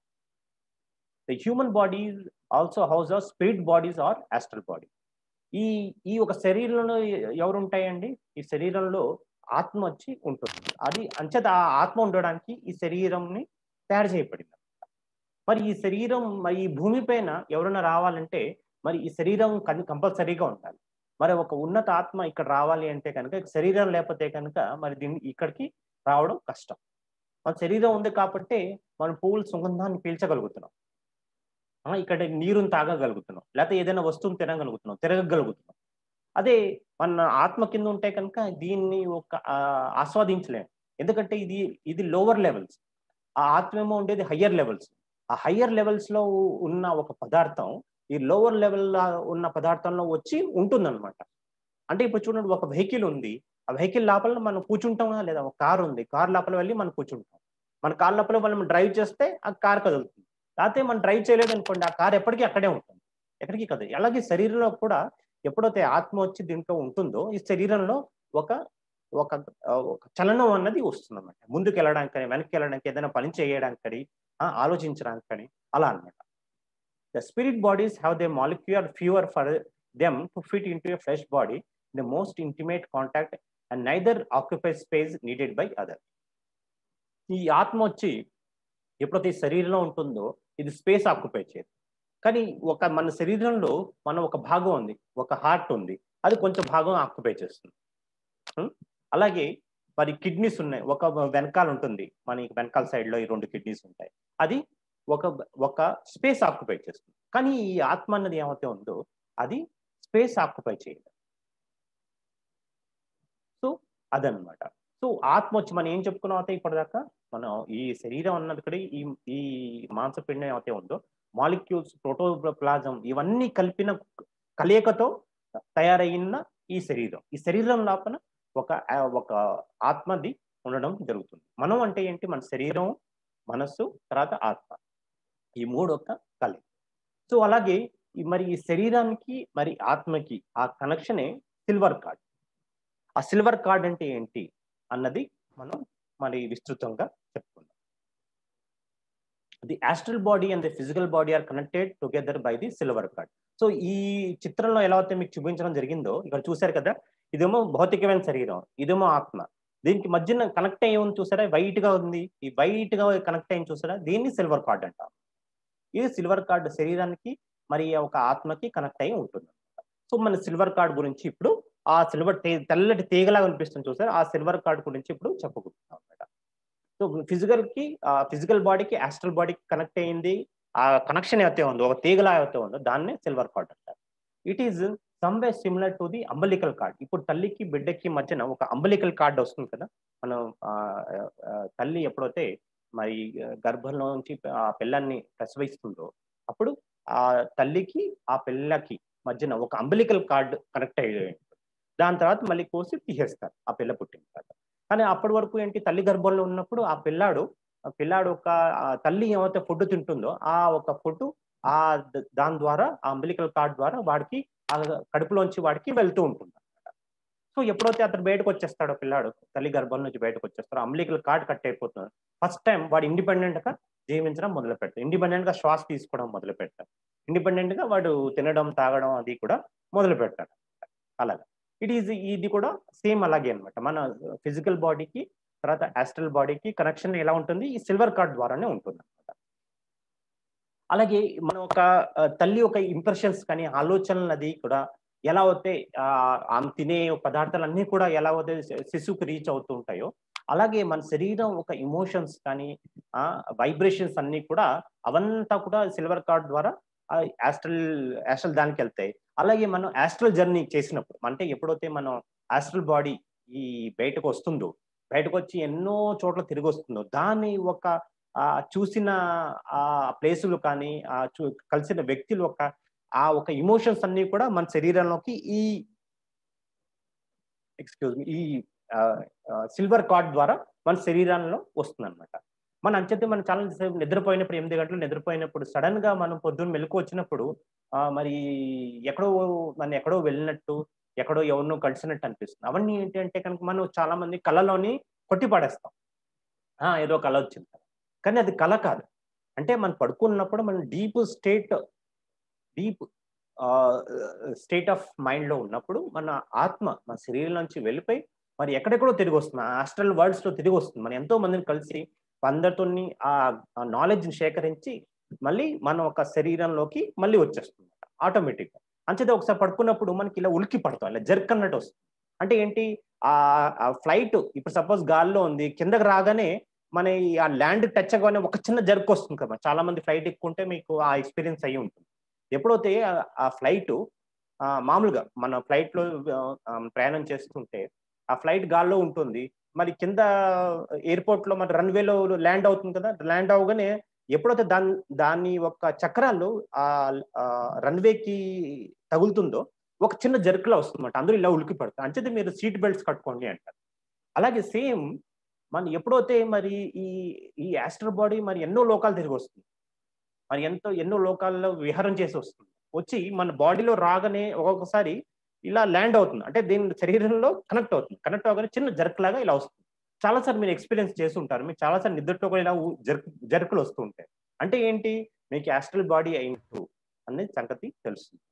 the human bodies also house of spirit bodies or astral body ఈ ఈ ఒక శరీరంలో ఎవరు ఉంటాయండి ఈ శరీరంలో ఆత్మ వచ్చి ఉంటుంది అది అంచేత ఆ ఆత్మ ఉండడానికి ఈ శరీరంని తయారు చేయబడింది మరి ఈ శరీరం మరి ఈ భూమి పైన ఎవరైనా రావాలంటే మరి ఈ శరీరం కంపల్సరీగా ఉండాలి మరి ఒక ఉన్నత ఆత్మ ఇక్కడ రావాలి అంటే కనుక శరీరం లేకపోతే కనుక మరి దీన్ని ఇక్కడికి రావడం కష్టం మన శరీరం ఉంది కాబట్టి మనం పువ్వుల సుగంధాన్ని పీల్చగలుగుతున్నాం ఇక్కడ నీరుని తాగగలుగుతున్నాం లేకపోతే ఏదైనా వస్తువుని తినగలుగుతున్నాం తిరగగలుగుతున్నాం అదే మన ఆత్మ కింద ఉంటే కనుక దీన్ని ఒక ఆస్వాదించలేం ఎందుకంటే ఇది ఇది లోవర్ లెవెల్స్ ఆ ఆత్మ ఏమో ఉండేది హయ్యర్ లెవెల్స్ ఆ హయ్యర్ లెవెల్స్ లో ఉన్న ఒక పదార్థం ఈ లోవర్ లెవెల్ ఉన్న పదార్థంలో వచ్చి ఉంటుందన్నమాట అంటే ఇప్పుడు చూడండి ఒక వెహికల్ ఉంది ఆ వెహికల్ లోపల మనం కూర్చుంటామా లేదా ఒక కార్ ఉంది కార్ లోపల వెళ్ళి మనం కూర్చుంటాం మన కార్ లోపల మనం డ్రైవ్ చేస్తే ఆ కార్ కదులుతుంది లేకపోతే మనం డ్రైవ్ చేయలేదు అనుకోండి ఆ కార్ ఎప్పటికీ అక్కడే ఉంటుంది ఎక్కడికి కదదు అలాగే శరీరంలో కూడా ఎప్పుడైతే ఆత్మ వచ్చి దీంట్లో ఉంటుందో ఈ శరీరంలో ఒక ఒక ఒక చలనం అన్నది వస్తుంది అనమాట ముందుకు వెళ్ళడానికి కానీ వెనక్కి వెళ్ళడానికి ఏదైనా పని చేయడానికి కానీ ఆలోచించడానికి కానీ అలా అనమాట the spirit bodies have they molecular fewer for them to fit into a fresh body the most intimate contact and neither occupy space needed by other ఈ ఆత్మ వచ్చి ఎప్పుడైతే ఈ శరీరంలో ఉంటుందో ఇది స్పేస్ ఆక్యుపై చేయదు కానీ ఒక మన శరీరంలో మన ఒక భాగం ఉంది ఒక హార్ట్ ఉంది అది కొంచెం భాగం ఆక్యుపై చేస్తుంది అలాగే మరి కిడ్నీస్ ఉన్నాయి ఒక వెనకాల ఉంటుంది మన వెనకాల సైడ్ లో ఈ రెండు కిడ్నీస్ ఉంటాయి అది ఒక ఒక స్పేస్ ఆక్యుపై చేస్తుంది కానీ ఈ ఆత్మ అన్నది ఏమైతే ఉందో అది స్పేస్ ఆక్యుపై చేయదు సో అదనమాట సో ఆత్మ వచ్చి మనం ఏం చెప్పుకున్నాం అయితే ఇప్పటిదాకా మనం ఈ శరీరం అన్నది కూడా ఈ ఈ మాంసపిండం ఏమైతే ఉందో మాలిక్యూల్స్ ప్రోటోప్లాజం ఇవన్నీ కలిపిన కలయికతో తయారైన ఈ శరీరం ఈ శరీరం లోపల ఒక ఒక ఆత్మది ఉండడం జరుగుతుంది మనం అంటే ఏంటి మన శరీరం మనస్సు తర్వాత ఆత్మ ఈ మూడు ఒక కలయిక సో అలాగే మరి ఈ శరీరానికి మరి ఆత్మకి ఆ కనెక్షనే సిల్వర్ కార్డ్ ఆ సిల్వర్ కార్డ్ అంటే ఏంటి అన్నది మనం మరి విస్తృతంగా చెప్పుకుందాం the astral body and the physical body are connected together by the silver cord so ఈ చిత్రంలో ఎలా అయితే మీకు చూపించడం జరిగిందో ఇక్కడ చూశారు కదా ఇదేమో భౌతికమైన శరీరం ఇదేమో ఆత్మ దీనికి మధ్యన కనెక్ట్ అయ్యి ఉంది చూసారా వైట్ గా ఉంది ఈ వైట్ గా కనెక్ట్ అయ్యి చూసారా దీన్ని సిల్వర్ కార్డ్ అంటాం ఇది సిల్వర్ కార్డ్ శరీరానికి మరి ఒక ఆత్మకి కనెక్ట్ అయి ఉంటుంది సో మన సిల్వర్ కార్డ్ గురించి ఇప్పుడు ఆ సిల్వర్ తెల్లటి తీగలా కనిపిస్తుంది చూసారు ఆ సిల్వర్ కార్డ్ గురించి ఇప్పుడు చెప్పుకుంటున్నాం అనమాట సో ఫిజికల్ కి ఫిజికల్ బాడీకి ఆస్ట్రల్ బాడీకి కనెక్ట్ అయ్యింది ఆ కనెక్షన్ ఏవైతే ఉందో ఒక తీగలా ఏవైతే ఉందో దాన్నే సిల్వర్ కార్డ్ అంటారు it is somewhat similar to the umbilical cord ఇప్పుడు తల్లికి బిడ్డకి మధ్యన ఒక అంబలికల్ కార్డ్ వస్తుంది కదా మనం తల్లి ఎప్పుడైతే మరి గర్భంలో నుంచి ఆ పిల్లల్ని ప్రసవిస్తుందో అప్పుడు ఆ తల్లికి ఆ పిల్లకి మధ్యన ఒక అంబలికల్ కార్డ్ కనెక్ట్ అయ్యి దాని తర్వాత మళ్ళీ కోసి తీసేస్తారు ఆ పిల్ల పుట్టిన తర్వాత కానీ అప్పటి వరకు ఏంటి తల్లి గర్భంలో ఉన్నప్పుడు ఆ పిల్లాడు ఆ పిల్లాడు ఒక తల్లి ఏమైతే ఫుడ్ తింటుందో ఆ ఒక ఫుడ్ ఆ దాని ద్వారా ఆ అంబలికల్ కార్డ్ ద్వారా వాడికి ఆ కడుపులోంచి వాడికి వెళ్తూ ఉంటుంది సో ఎప్పుడైతే అతను బయటకు వచ్చేస్తాడో పిల్లాడు తల్లి గర్భం నుంచి బయటకు వచ్చేస్తాడో అంబలికల్ కార్డ్ కట్ అయిపోతుంది ఫస్ట్ టైం వాడు ఇండిపెండెంట్ గా జీవించడం మొదలు పెడతాడు ఇండిపెండెంట్ గా శ్వాస తీసుకోవడం మొదలు పెడతాడు ఇండిపెండెంట్ గా వాడు తినడం తాగడం అది కూడా మొదలు పెడతాడు అలాగా ఇట్ ఈజ్ ఇది కూడా సేమ్ అలాగే అనమాట మన ఫిజికల్ బాడీకి తర్వాత ఆస్ట్రల్ బాడీకి కనెక్షన్ ఎలా ఉంటుంది ఈ సిల్వర్ కార్డ్ ద్వారానే ఉంటుంది అనమాట అలాగే మన ఒక తల్లి ఒక ఇంప్రెషన్స్ కానీ ఆలోచనలు అది కూడా ఎలా అయితే ఆ ఆమె తినే పదార్థాలన్నీ కూడా ఎలా అయితే శి- శిశువుకి రీచ్ అవుతూ ఉంటాయో అలాగే మన శరీరం ఒక ఇమోషన్స్ కానీ ఆ వైబ్రేషన్స్ అన్ని కూడా అవంతా కూడా సిల్వర్ కార్డ్ ద్వారా యాస్ట్రల్ యాస్ట్రల్ దానికి వెళ్తాయి అలాగే మనం యాస్ట్రల్ జర్నీ చేసినప్పుడు అంటే ఎప్పుడైతే మనం యాస్ట్రల్ బాడీ ఈ బయటకు వస్తుందో బయటకు వచ్చి ఎన్నో చోట్ల తిరిగి వస్తుందో దాని ఒక ఆ చూసిన ఆ ప్లేసులు కానీ ఆ చూ కలిసిన వ్యక్తులు ఒక ఆ ఒక ఇమోషన్స్ అన్ని కూడా మన శరీరంలోకి ఈ ఎక్స్క్యూజ్ మీ ఈ సిల్వర్ కార్డ్ ద్వారా మన శరీరంలో వస్తుంది అనమాట మన అంచేతే మనం చాలా సేపు నిద్రపోయినప్పుడు ఎనిమిది గంటలు నిద్రపోయినప్పుడు సడన్ గా మనం పొద్దున్న మెలకు వచ్చినప్పుడు ఆ, మరి ఎక్కడో మనం ఎక్కడో వెళ్ళినట్టు ఎక్కడో ఎవరినో కలిసినట్టు అనిపిస్తుంది అవన్నీ ఏంటి అంటే కనుక మనం చాలా మంది కళలోని కొట్టి పడేస్తాం ఆ, ఏదో కళ వచ్చింది కానీ అది కళ కాదు అంటే మనం పడుకున్నప్పుడు మనం deep state deep state of mind లో ఉన్నప్పుడు మన ఆత్మ మన శరీరం నుంచి వెళ్ళిపోయి మరి ఎక్కడెక్కడో తిరిగి వస్తుంది ఆస్ట్రల్ వరల్డ్స్ లో తిరిగి వస్తుంది మనం ఎంతో మందిని కలిసి అందరితో ఆ నాలెడ్జ్ ని సేకరించి మళ్ళీ మన ఒక శరీరంలోకి మళ్ళీ వచ్చేస్తుంది ఆటోమేటిక్ గా అంచేతే ఒకసారి పడుకున్నప్పుడు మనకి ఇలా ఉలికి పడతాం ఇలా జర్క్ అన్నట్టు వస్తుంది అంటే ఏంటి ఆ ఫ్లైట్ ఇప్పుడు సపోజ్ గాల్లో ఉంది కిందకి రాగానే మన ఈ ఆ ల్యాండ్ టచ్ అవ్వగానే ఒక చిన్న జర్క్ వస్తుంది కదా చాలా మంది ఫ్లైట్ ఎక్కుంటే మీకు ఆ ఎక్స్పీరియన్స్ అయ్యి ఉంటుంది ఎప్పుడైతే ఆ- ఆ ఫ్లైట్ మామూలుగా మన ఫ్లైట్ లో ఆ, ప్రయాణం చేస్తుంటే ఆ ఫ్లైట్ గాల్లో ఉంటుంది మరి కింద ఎయిర్పోర్ట్ లో మరి రన్వేలో ల్యాండ్ అవుతుంది కదా ల్యాండ్ అవగానే ఎప్పుడైతే దాని దాని యొక్క చక్రాలు ఆ రన్వేకి తగులుతుందో ఒక చిన్న జర్కులా వస్తుందన్నమాట అందరూ ఇలా ఉలికి పడతారు అంచేది మీరు సీట్ బెల్ట్స్ కట్టుకోండి అంటారు అలాగే సేమ్ మన ఎప్పుడైతే మరి ఈ ఈ యాస్ట్రల్ బాడీ మరి ఎన్నో లోకాలు తిరిగి వస్తుంది మరి ఎంతో ఎన్నో లోకాల్లో విహారం చేసి వస్తుంది వచ్చి మన బాడీలో రాగానే ఒక్కొక్కసారి ఇలా ల్యాండ్ అవుతుంది అంటే దీని శరీరంలో కనెక్ట్ అవుతుంది కనెక్ట్ అవగానే చిన్న జర్క్ లాగా ఇలా వస్తుంది చాలాసార్లు మీరు ఎక్స్పీరియన్స్ చేసి ఉంటారు మీకు చాలాసార్లు నిద్రతో కూడా ఇలా ఊ- జర్క్ జర్కులు వస్తూ ఉంటాయి అంటే ఏంటి మీకు యాస్ట్రల్ బాడీ అయినట్టు అనేది సంగతి తెలుస్తుంది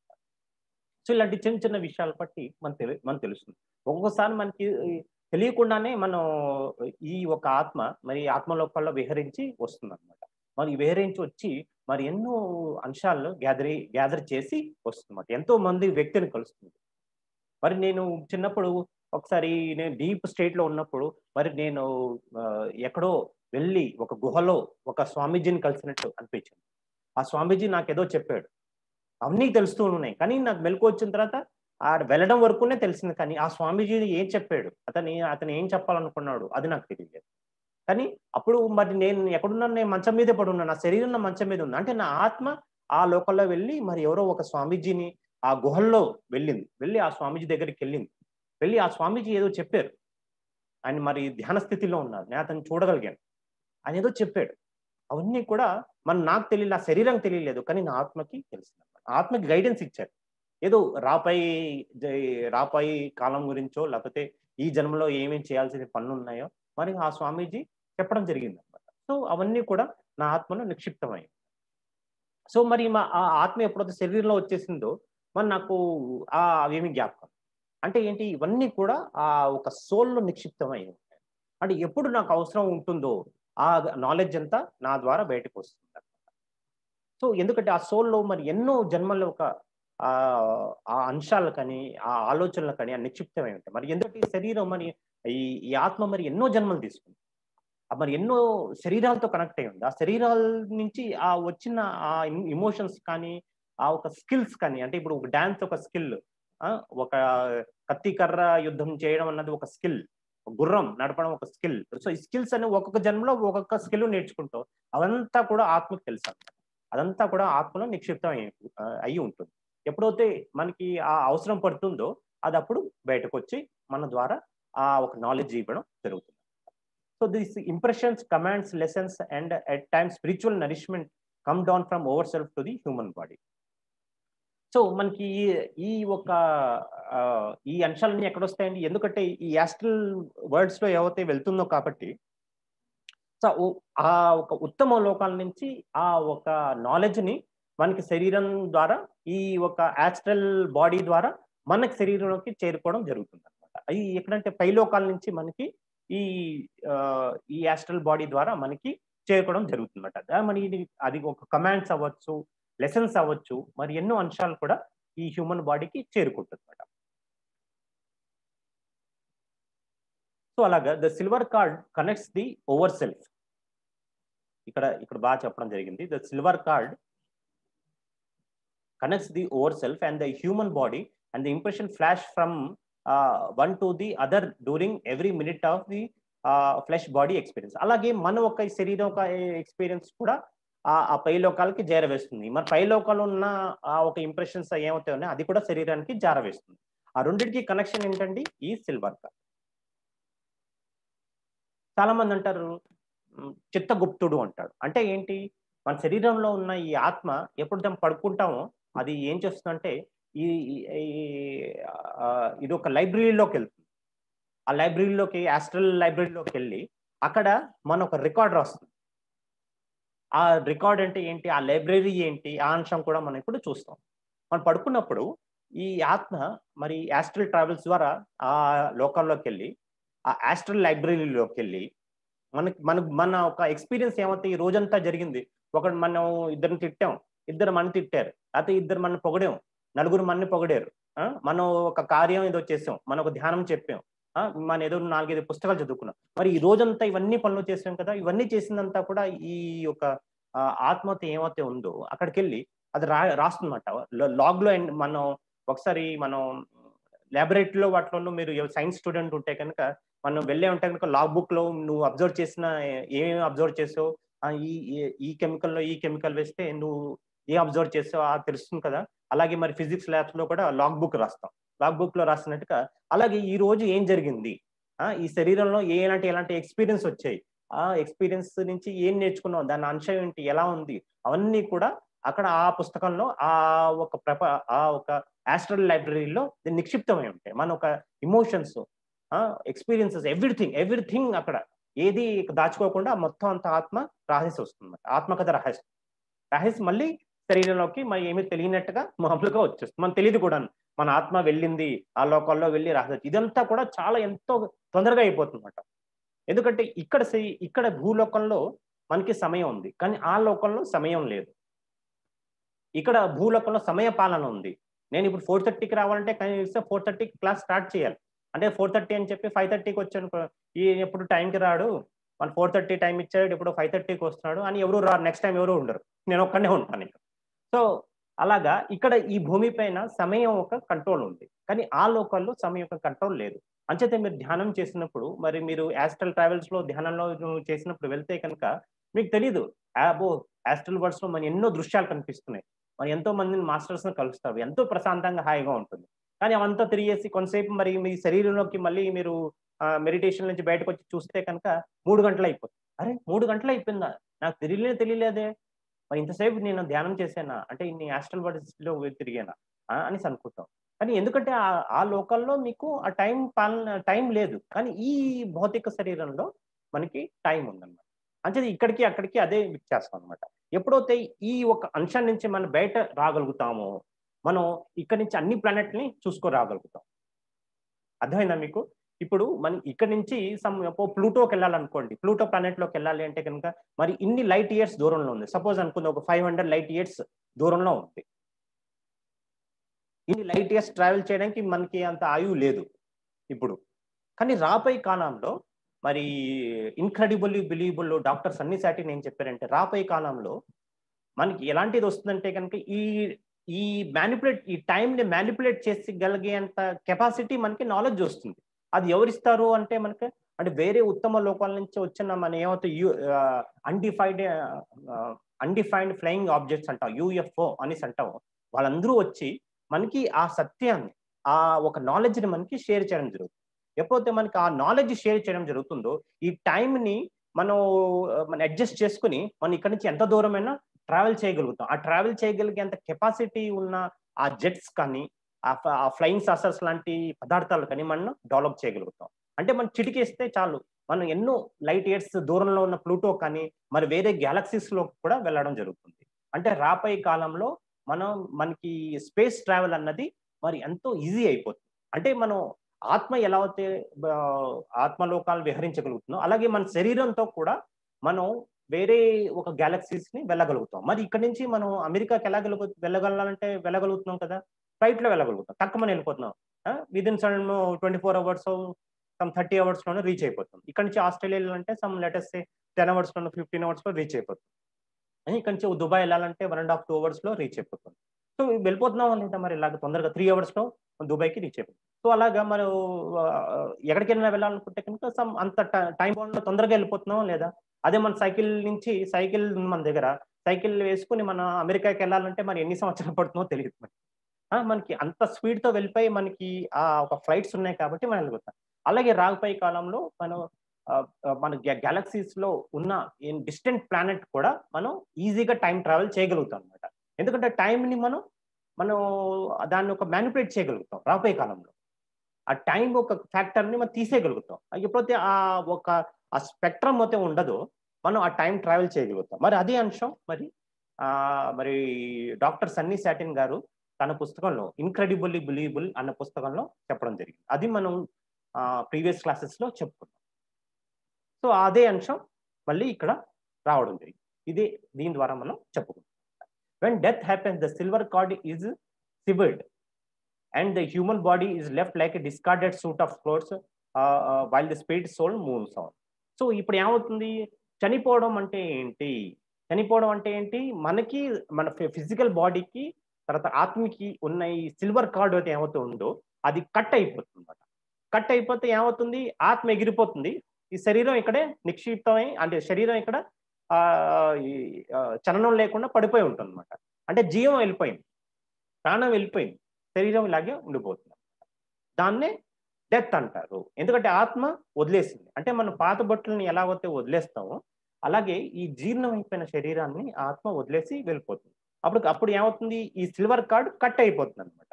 సో ఇలాంటి చిన్న చిన్న విషయాలు బట్టి మన తెలి మనకు తెలుస్తుంది ఒక్కొక్కసారి మనకి ఈ తెలియకుండానే మనం ఈ ఒక ఆత్మ మరి ఆత్మ లోపల విహరించి వస్తుంది అనమాట మరి విహరించి వచ్చి మరి ఎన్నో అంశాలను గ్యాదర్ గ్యాదర్ చేసి వస్తుంది ఎంతో మంది వ్యక్తిని కలుస్తుంది మరి నేను చిన్నప్పుడు ఒకసారి నేను డీప్ స్టేట్ లో ఉన్నప్పుడు మరి నేను ఆ, ఎక్కడో వెళ్ళి ఒక గుహలో ఒక స్వామీజీని కలిసినట్టు అనిపించింది ఆ స్వామీజీ నాకేదో చెప్పాడు అవన్నీ తెలుస్తూ ఉన్నాయి కానీ నాకు మెలకు వచ్చిన తర్వాత ఆ వెళ్ళడం వరకునే తెలిసింది కానీ ఆ స్వామీజీ ఏం చెప్పాడు అతని అతను ఏం చెప్పాలనుకున్నాడు అది నాకు తెలియలేదు కానీ అప్పుడు మరి నేను ఎక్కడున్నాను నేను మంచం మీదే పడి ఉన్నాను నా శరీరం నా మంచం మీద ఉంది అంటే నా ఆత్మ ఆ లోకల్లో వెళ్ళి మరి ఎవరో ఒక స్వామీజీని ఆ గుహల్లో వెళ్ళింది వెళ్ళి ఆ స్వామీజీ దగ్గరికి వెళ్ళింది వెళ్ళి ఆ స్వామీజీ ఏదో చెప్పారు ఆయన మరి ధ్యాన స్థితిలో ఉన్నారు నేను అతను చూడగలిగాను ఆయన ఏదో చెప్పాడు అవన్నీ కూడా మన నాకు తెలియదు నా శరీరం తెలియలేదు కానీ నా ఆత్మకి తెలిసింది ఆత్మకి గైడెన్స్ ఇచ్చారు ఏదో రాపై జై- రాపై కాలం గురించో లేకపోతే ఈ జన్మలో ఏమేమి చేయాల్సిన పనులు ఉన్నాయో మరి ఆ స్వామీజీ చెప్పడం జరిగింది అనమాట సో అవన్నీ కూడా నా ఆత్మలో నిక్షిప్తమయ్యాయి సో మరి మా ఆ ఆత్మ ఎప్పుడైతే శరీరంలో వచ్చేసిందో మరి నాకు ఆ అవేమి జ్ఞాపకం అంటే ఏంటి ఇవన్నీ కూడా ఆ ఒక సోల్లో నిక్షిప్తమై ఉంటాయి అంటే ఎప్పుడు నాకు అవసరం ఉంటుందో ఆ నాలెడ్జ్ అంతా నా ద్వారా బయటకు వస్తుంది సో ఎందుకంటే ఆ సోల్లో మరి ఎన్నో జన్మల్లో ఒక ఆ ఆ అంశాలు కానీ ఆ ఆలోచనలు కానీ ఆ నిక్షిప్తమై ఉంటాయి మరి ఎందుకంటే ఈ శరీరం మరి ఈ ఈ ఆత్మ మరి ఎన్నో జన్మలు తీసుకుంది ఆ మరి ఎన్నో శరీరాలతో కనెక్ట్ అయి ఉంది ఆ శరీరాల నుంచి ఆ వచ్చిన ఆ ఇమోషన్స్ కానీ ఆ ఒక స్కిల్స్ కానీ అంటే ఇప్పుడు ఒక డాన్స్ ఒక స్కిల్ ఒక కత్తి కర్ర యుద్ధం చేయడం అన్నది ఒక స్కిల్ గుర్రం నడపడం ఒక స్కిల్ సో ఈ స్కిల్స్ అని ఒక్కొక్క జన్మలో ఒక్కొక్క స్కిల్ నేర్చుకుంటాం అదంతా కూడా ఆత్మకు తెలుసు అన్నమాట. అదంతా కూడా ఆత్మలో నిక్షిప్తం అయి ఆ, అయి ఉంటుంది ఎప్పుడైతే మనకి ఆ అవసరం పడుతుందో అది అప్పుడు బయటకు వచ్చి మన ద్వారా ఆ ఒక నాలెడ్జ్ ఇవ్వడం జరుగుతుంది so this impressions commands lessons and at times spiritual nourishment come down from over self to the human body so మనకి ఈ- ఈ ఒక ఆ, ఈ అంశాలన్నీ ఎక్కడ వస్తాయండి ఎందుకంటే ఈ యాస్ట్రల్ వర్డ్స్ లో ఏవైతే వెళ్తుందో కాబట్టి సో ఓ- ఆ ఒక ఉత్తమ లోకాల నుంచి ఆ ఒక నాలెడ్జ్ ని మనకి శరీరం ద్వారా ఈ ఒక యాస్ట్రల్ బాడీ ద్వారా మనకి శరీరంలోకి చేరుకోవడం జరుగుతుంది అనమాట అవి ఎక్కడంటే పై లోకాల నుంచి మనకి ఈ ఆ, ఈ యాస్ట్రల్ బాడీ ద్వారా మనకి చేరుకోవడం జరుగుతుంది అనమాట మన ఇది అది ఒక కమాండ్స్ అవ్వచ్చు లెసన్స్ అవ్వచ్చు మరి ఎన్నో అంశాలు కూడా ఈ హ్యూమన్ బాడీకి చేరుకుంటుంది అనమాట సో అలాగా the silver cord connects the over self ఇక్కడ ఇక్కడ బాగా చెప్పడం జరిగింది the silver cord connects the over self and the human body and the impression flash from one to the other during every minute of the flesh body experience అలాగే మన ఒక శరీరం ఒక ఎక్స్పీరియన్స్ కూడా ఆ పై లోకాలకి చేరవేస్తుంది మరి పై లోకాలు ఉన్న ఆ ఒక ఇంప్రెషన్స్ ఏమవుతాయో అది కూడా శరీరానికి జారవేస్తుంది ఆ రెండింటికి కనెక్షన్ ఏంటండి ఈ సిల్వర్ కార్డ్ చాలా మంది అంటారు చిత్తగుప్తుడు అంటాడు అంటే ఏంటి మన శరీరంలో ఉన్న ఈ ఆత్మ ఎప్పుడు దాన్ని పడుకుంటామో అది ఏం చేస్తుందంటే ఈ ఇది ఒక లైబ్రరీలోకి వెళ్తుంది ఆ లైబ్రరీలోకి ఆస్ట్రల్ లైబ్రరీలోకి వెళ్ళి అక్కడ మన ఒక రికార్డ్ రాస్తుంది ఆ రికార్డ్ అంటే ఏంటి ఆ లైబ్రరీ ఏంటి ఆ అంశం కూడా మనం ఇప్పుడు చూస్తాం మనం పడుకున్నప్పుడు ఈ ఆత్మ మరి ఆస్ట్రల్ ట్రావెల్స్ ద్వారా ఆ లోకంలోకి వెళ్ళి ఆ ఆస్ట్రల్ లైబ్రరీలోకి వెళ్ళి మనకి మన మన ఒక ఎక్స్పీరియన్స్ ఏమైతే ఈ రోజంతా జరిగింది ఒకటి మనం ఇద్దరిని తిట్టాం ఇద్దరు మన తిట్టారు లేకపోతే ఇద్దరు మన పొగడాం నలుగురు మన పొగడారు మనం ఒక కార్యం ఏదో చేసాం మనం ఒక ధ్యానం చెప్పాం మన ఏదో నాలుగైదు పుస్తకాలు చదువుకున్నాం మరి ఈ రోజంతా ఇవన్నీ పనులు చేసాం కదా ఇవన్నీ చేసిందంతా కూడా ఈ యొక్క ఆత్మత ఏమైతే ఉందో అక్కడికి వెళ్ళి అది రా రాస్తుందన్నమాట లాగ్ లో మనం ఒకసారి మనం ల్యాబొరేటరీలో వాటిలో మీరు సైన్స్ స్టూడెంట్ ఉంటే కనుక మనం వెళ్ళే ఉంటే కనుక లాగ్ బుక్ లో నువ్వు అబ్జర్వ్ చేసిన ఏమేమి అబ్జర్వ్ చేసావు ఈ ఈ కెమికల్లో ఈ కెమికల్ వేస్తే నువ్వు ఏ అబ్జర్వ్ చేసావు ఆ తెలుస్తుంది కదా అలాగే మరి ఫిజిక్స్ ల్యాబ్స్ లో కూడా లాగ్ బుక్ రాస్తాం లాగ్ బుక్ లో రాసినట్టుగా అలాగే ఈ రోజు ఏం జరిగింది ఈ శరీరంలో ఎలాంటి ఎలాంటి ఎక్స్పీరియన్స్ వచ్చాయి ఆ ఎక్స్పీరియన్స్ నుంచి ఏం నేర్చుకున్నాం దాని అంశం ఏంటి ఎలా ఉంది అవన్నీ కూడా అక్కడ ఆ పుస్తకంలో ఆ ఒక ప్రప ఆ ఒక ఆస్ట్రల్ లైబ్రరీలో నిక్షిప్తమై ఉంటాయి మన ఒక ఇమోషన్స్ ఎక్స్పీరియన్సెస్ ఎవ్రీథింగ్ ఎవ్రీథింగ్ అక్కడ ఏది దాచుకోకుండా మొత్తం అంత ఆత్మ రాసేసి వస్తుంది ఆత్మకథ రహస్యం రహస్యం మళ్ళీ శరీరంలోకి మరి ఏమీ తెలియనట్టుగా మామూలుగా వచ్చేస్తుంది మనకు తెలియదు కూడా మన ఆత్మ వెళ్ళింది ఆ లోకాల్లో వెళ్ళి రాసేది ఇదంతా కూడా చాలా ఎంతో తొందరగా అయిపోతుంది ఎందుకంటే ఇక్కడ ఇక్కడ భూలోకంలో మనకి సమయం ఉంది కానీ ఆ లోకంలో సమయం లేదు ఇక్కడ భూలోకంలో సమయ పాలన ఉంది నేను ఇప్పుడు ఫోర్ థర్టీకి రావాలంటే కనీసం ఫోర్ థర్టీకి క్లాస్ స్టార్ట్ చేయాలి అంటే ఫోర్ థర్టీ అని చెప్పి ఫైవ్ థర్టీకి వచ్చాను ఈ ఎప్పుడు టైంకి రాడు మన ఫోర్ థర్టీ టైం ఇచ్చాడు ఇప్పుడు ఫైవ్ థర్టీకి వస్తున్నాడు అని ఎవరు రారు నెక్స్ట్ టైం ఎవరు ఉండరు నేను ఒక్కనే ఉంటాను ఇక్కడ సో అలాగా ఇక్కడ ఈ భూమి పైన సమయం ఒక కంట్రోల్ ఉంది కానీ ఆ లోకల్లో సమయం యొక్క కంట్రోల్ లేదు అంచేతే మీరు ధ్యానం చేసినప్పుడు మరి మీరు యాస్ట్రల్ ట్రావెల్స్ లో ధ్యానంలో చేసినప్పుడు వెళ్తే కనుక మీకు తెలియదు అబో యాస్ట్రల్ వర్డ్స్ లో మన ఎన్నో దృశ్యాలు కనిపిస్తున్నాయి మరి ఎంతో మందిని మాస్టర్స్ ని కలుస్తారు ఎంతో ప్రశాంతంగా హాయిగా ఉంటుంది కానీ అవంతా తిరిగేసి కొంతసేపు మరి మీ శరీరంలోకి మళ్ళీ మీరు మెడిటేషన్ నుంచి బయటకు వచ్చి చూస్తే కనుక మూడు గంటలు అయిపోతుంది అరే మూడు గంటలు అయిపోయిందా నాకు తెలియలే తెలియలేదే మరి ఇంతసేపు నేను ధ్యానం చేశానా అంటే ఇన్ని హాస్టల్ లో తిరిగానా అనేసి అనుకుంటాం కానీ ఎందుకంటే ఆ లోకల్లో మీకు ఆ టైం పాలన టైం లేదు కానీ ఈ భౌతిక శరీరంలో మనకి టైం ఉందన్నమాట అంటే ఇక్కడికి అక్కడికి అదే చేస్తాం అనమాట ఎప్పుడైతే ఈ ఒక అంశం నుంచి మనం బయట రాగలుగుతామో మనం ఇక్కడి నుంచి అన్ని ప్లానెట్ని చూసుకొని రాగలుగుతాం అర్థమైందా మీకు ఇప్పుడు మనం ఇక్కడ నుంచి సమ్ ప్లూటోకి వెళ్ళాలనుకోండి ప్లూటో ప్లానెట్లోకి వెళ్ళాలి అంటే కనుక మరి ఇన్ని లైట్ ఇయర్స్ దూరంలో ఉంది సపోజ్ అనుకుంది ఒక ఫైవ్ హండ్రెడ్ లైట్ ఇయర్స్ దూరంలో ఉంది ఇన్ని లైట్ ఇయర్స్ ట్రావెల్ చేయడానికి మనకి అంత ఆయువు లేదు ఇప్పుడు కానీ రాపై కాలంలో మరి ఇన్క్రెడిబుల్లీ బిలీవబుల్ డాక్టర్స్ అన్ని సాటి ఏం చెప్పారంటే రాపై కాలంలో మనకి ఎలాంటిది వస్తుందంటే కనుక ఈ ఈ మ్యానిపులేట్ ఈ టైంని మ్యానిపులేట్ చేసగలిగేంత కెపాసిటీ మనకి నాలెడ్జ్ వస్తుంది అది ఎవరిస్తారు అంటే మనకి అంటే వేరే ఉత్తమ లోకాల నుంచి వచ్చిన మన ఏమవుతా you undefined undefined flying objects అంటాం యూఎఫ్ఓ అనేసి అంటాం వాళ్ళందరూ వచ్చి మనకి ఆ సత్యాన్ని ఆ ఒక నాలెడ్జ్ని మనకి షేర్ చేయడం జరుగుతుంది ఎప్పుడైతే మనకి ఆ నాలెడ్జ్ షేర్ చేయడం జరుగుతుందో ఈ టైంని మనం మనం అడ్జస్ట్ చేసుకుని మనం ఇక్కడ నుంచి ఎంత దూరమైనా ట్రావెల్ చేయగలుగుతాం ఆ ట్రావెల్ చేయగలిగేంత కెపాసిటీ ఉన్న ఆ జెట్స్ కానీ ఆ ఫ్లయింగ్ సాసర్స్ లాంటి పదార్థాలు కానీ మనం డెవలప్ చేయగలుగుతాం అంటే మనం చిటికేస్తే చాలు మనం ఎన్నో లైట్ ఇయర్స్ దూరంలో ఉన్న ప్లూటో కానీ మరి వేరే గ్యాలక్సీస్ లో కూడా వెళ్ళడం జరుగుతుంది అంటే రాపై కాలంలో మనం మనకి స్పేస్ ట్రావెల్ అన్నది మరి ఎంతో ఈజీ అయిపోతుంది అంటే మనం ఆత్మ ఎలా అయితే ఆత్మలోకాలు విహరించగలుగుతుందో అలాగే మన శరీరంతో కూడా మనం వేరే ఒక గ్యాలక్సీస్ ని వెళ్ళగలుగుతాం మరి ఇక్కడ నుంచి మనం అమెరికాకి ఎలా వెళ్ళగలుగుతాం వెళ్ళగలాలంటే వెళ్ళగలుగుతున్నాం కదా ఫ్లైట్ లో వెళ్ళగలుగుతాం తక్కువని వెళ్ళిపోతున్నాం within sudden twenty four hours some thirty hours లోనే రీచ్ అయిపోతుంది ఇక్కడ నుంచి ఆస్ట్రేలియా వెళ్ళాలంటే సమ్ లెటెస్ట్ టెన్ అవర్స్ లోనే ఫిఫ్టీన్ అవర్స్ లో రీచ్ అయిపోతుంది అని ఇక్కడ నుంచి దుబాయ్ వెళ్ళాలంటే one and half two hours లో రీచ్ అయిపోతుంది సో వెళ్ళిపోతున్నాం లేదా మరి ఇలాగ తొందరగా త్రీ అవర్స్ లో దుబాయ్కి రీచ్ అయిపోతుంది సో అలాగా మనం ఆ, ఎక్కడికి వెళ్ళినా వెళ్ళాలనుకుంటే కనుక సమ్ అంత టైం లో తొందరగా వెళ్ళిపోతున్నాం లేదా అదే మన సైకిల్ నుంచి సైకిల్ ఉంది మన దగ్గర సైకిల్ వేసుకుని మన అమెరికాకి వెళ్ళాలంటే మరి ఎన్ని సంవత్సరాలు పడుతుందో తెలియదు మనకి ఆ, మనకి అంత స్పీడ్ తో వెళ్ళిపోయి మనకి ఆ ఒక ఫ్లైట్స్ ఉన్నాయి కాబట్టి మనం వెళ్ళిపోతాం అలాగే రాబోయే కాలంలో మనం ఆ, ఆ, మన గ్యాలక్సీస్ లో ఉన్న డిస్టెంట్ ప్లానెట్ కూడా మనం ఈజీగా టైం ట్రావెల్ చేయగలుగుతాం అనమాట ఎందుకంటే time ని మనం మనం దాన్ని ఒక మ్యానిపులేట్ చేయగలుగుతాం రాబోయే కాలంలో ఆ టైం ఒక ఫ్యాక్టర్ ని మనం తీసేయగలుగుతాం ఎప్పుడైతే ఆ ఒక ఆ స్పెక్ట్రమ్ అయితే ఉండదో మనం ఆ టైం ట్రావెల్ చేయగలుగుతాం మరి అదే అంశం మరి ఆ మరి డాక్టర్ సన్నీ సాటిన్ గారు తన పుస్తకంలో ఇన్క్రెడిబుల్లీ బిలీవబుల్ అన్న పుస్తకంలో చెప్పడం జరిగింది అది మనం ప్రీవియస్ క్లాసెస్ లో చెప్పుకున్నాం సో అదే అంశం మళ్ళీ ఇక్కడ రావడం జరిగింది ఇదే దీని ద్వారా మనం చెప్పుకుంటాం when death happens the silver cord is severed and the human body is left like a discarded suit of clothes while the spirit soul moves on so ఇప్పుడు ఏమవుతుంది చనిపోవడం అంటే ఏంటి చనిపోవడం అంటే ఏంటి మనకి మన ఫిజికల్ బాడీకి తర్వాత ఆత్మకి ఉన్న ఈ సిల్వర్ కార్డ్ అయితే ఏమవుతూ ఉందో అది కట్ అయిపోతుంది అనమాట కట్ అయిపోతే ఏమవుతుంది ఆత్మ ఎగిరిపోతుంది ఈ శరీరం ఇక్కడే నిక్షిప్తమై అంటే శరీరం ఇక్కడ ఆ ఈ, ఆ, చలనం లేకుండా పడిపోయి ఉంటుంది అనమాట అంటే జీవం వెళ్ళిపోయింది ప్రాణం వెళ్ళిపోయింది శరీరం ఇలాగే ఉండిపోతుంది దాన్నే డెత్ అంటారు ఎందుకంటే ఆత్మ వదిలేసింది అంటే మన పాత బట్టలని ఎలాగైతే వదిలేస్తామో అలాగే ఈ జీర్ణం అయిపోయిన శరీరాన్ని ఆత్మ వదిలేసి వెళ్ళిపోతుంది అప్పుడు అప్పుడు ఏమవుతుంది ఈ సిల్వర్ కార్డ్ కట్ అయిపోతుంది అనమాట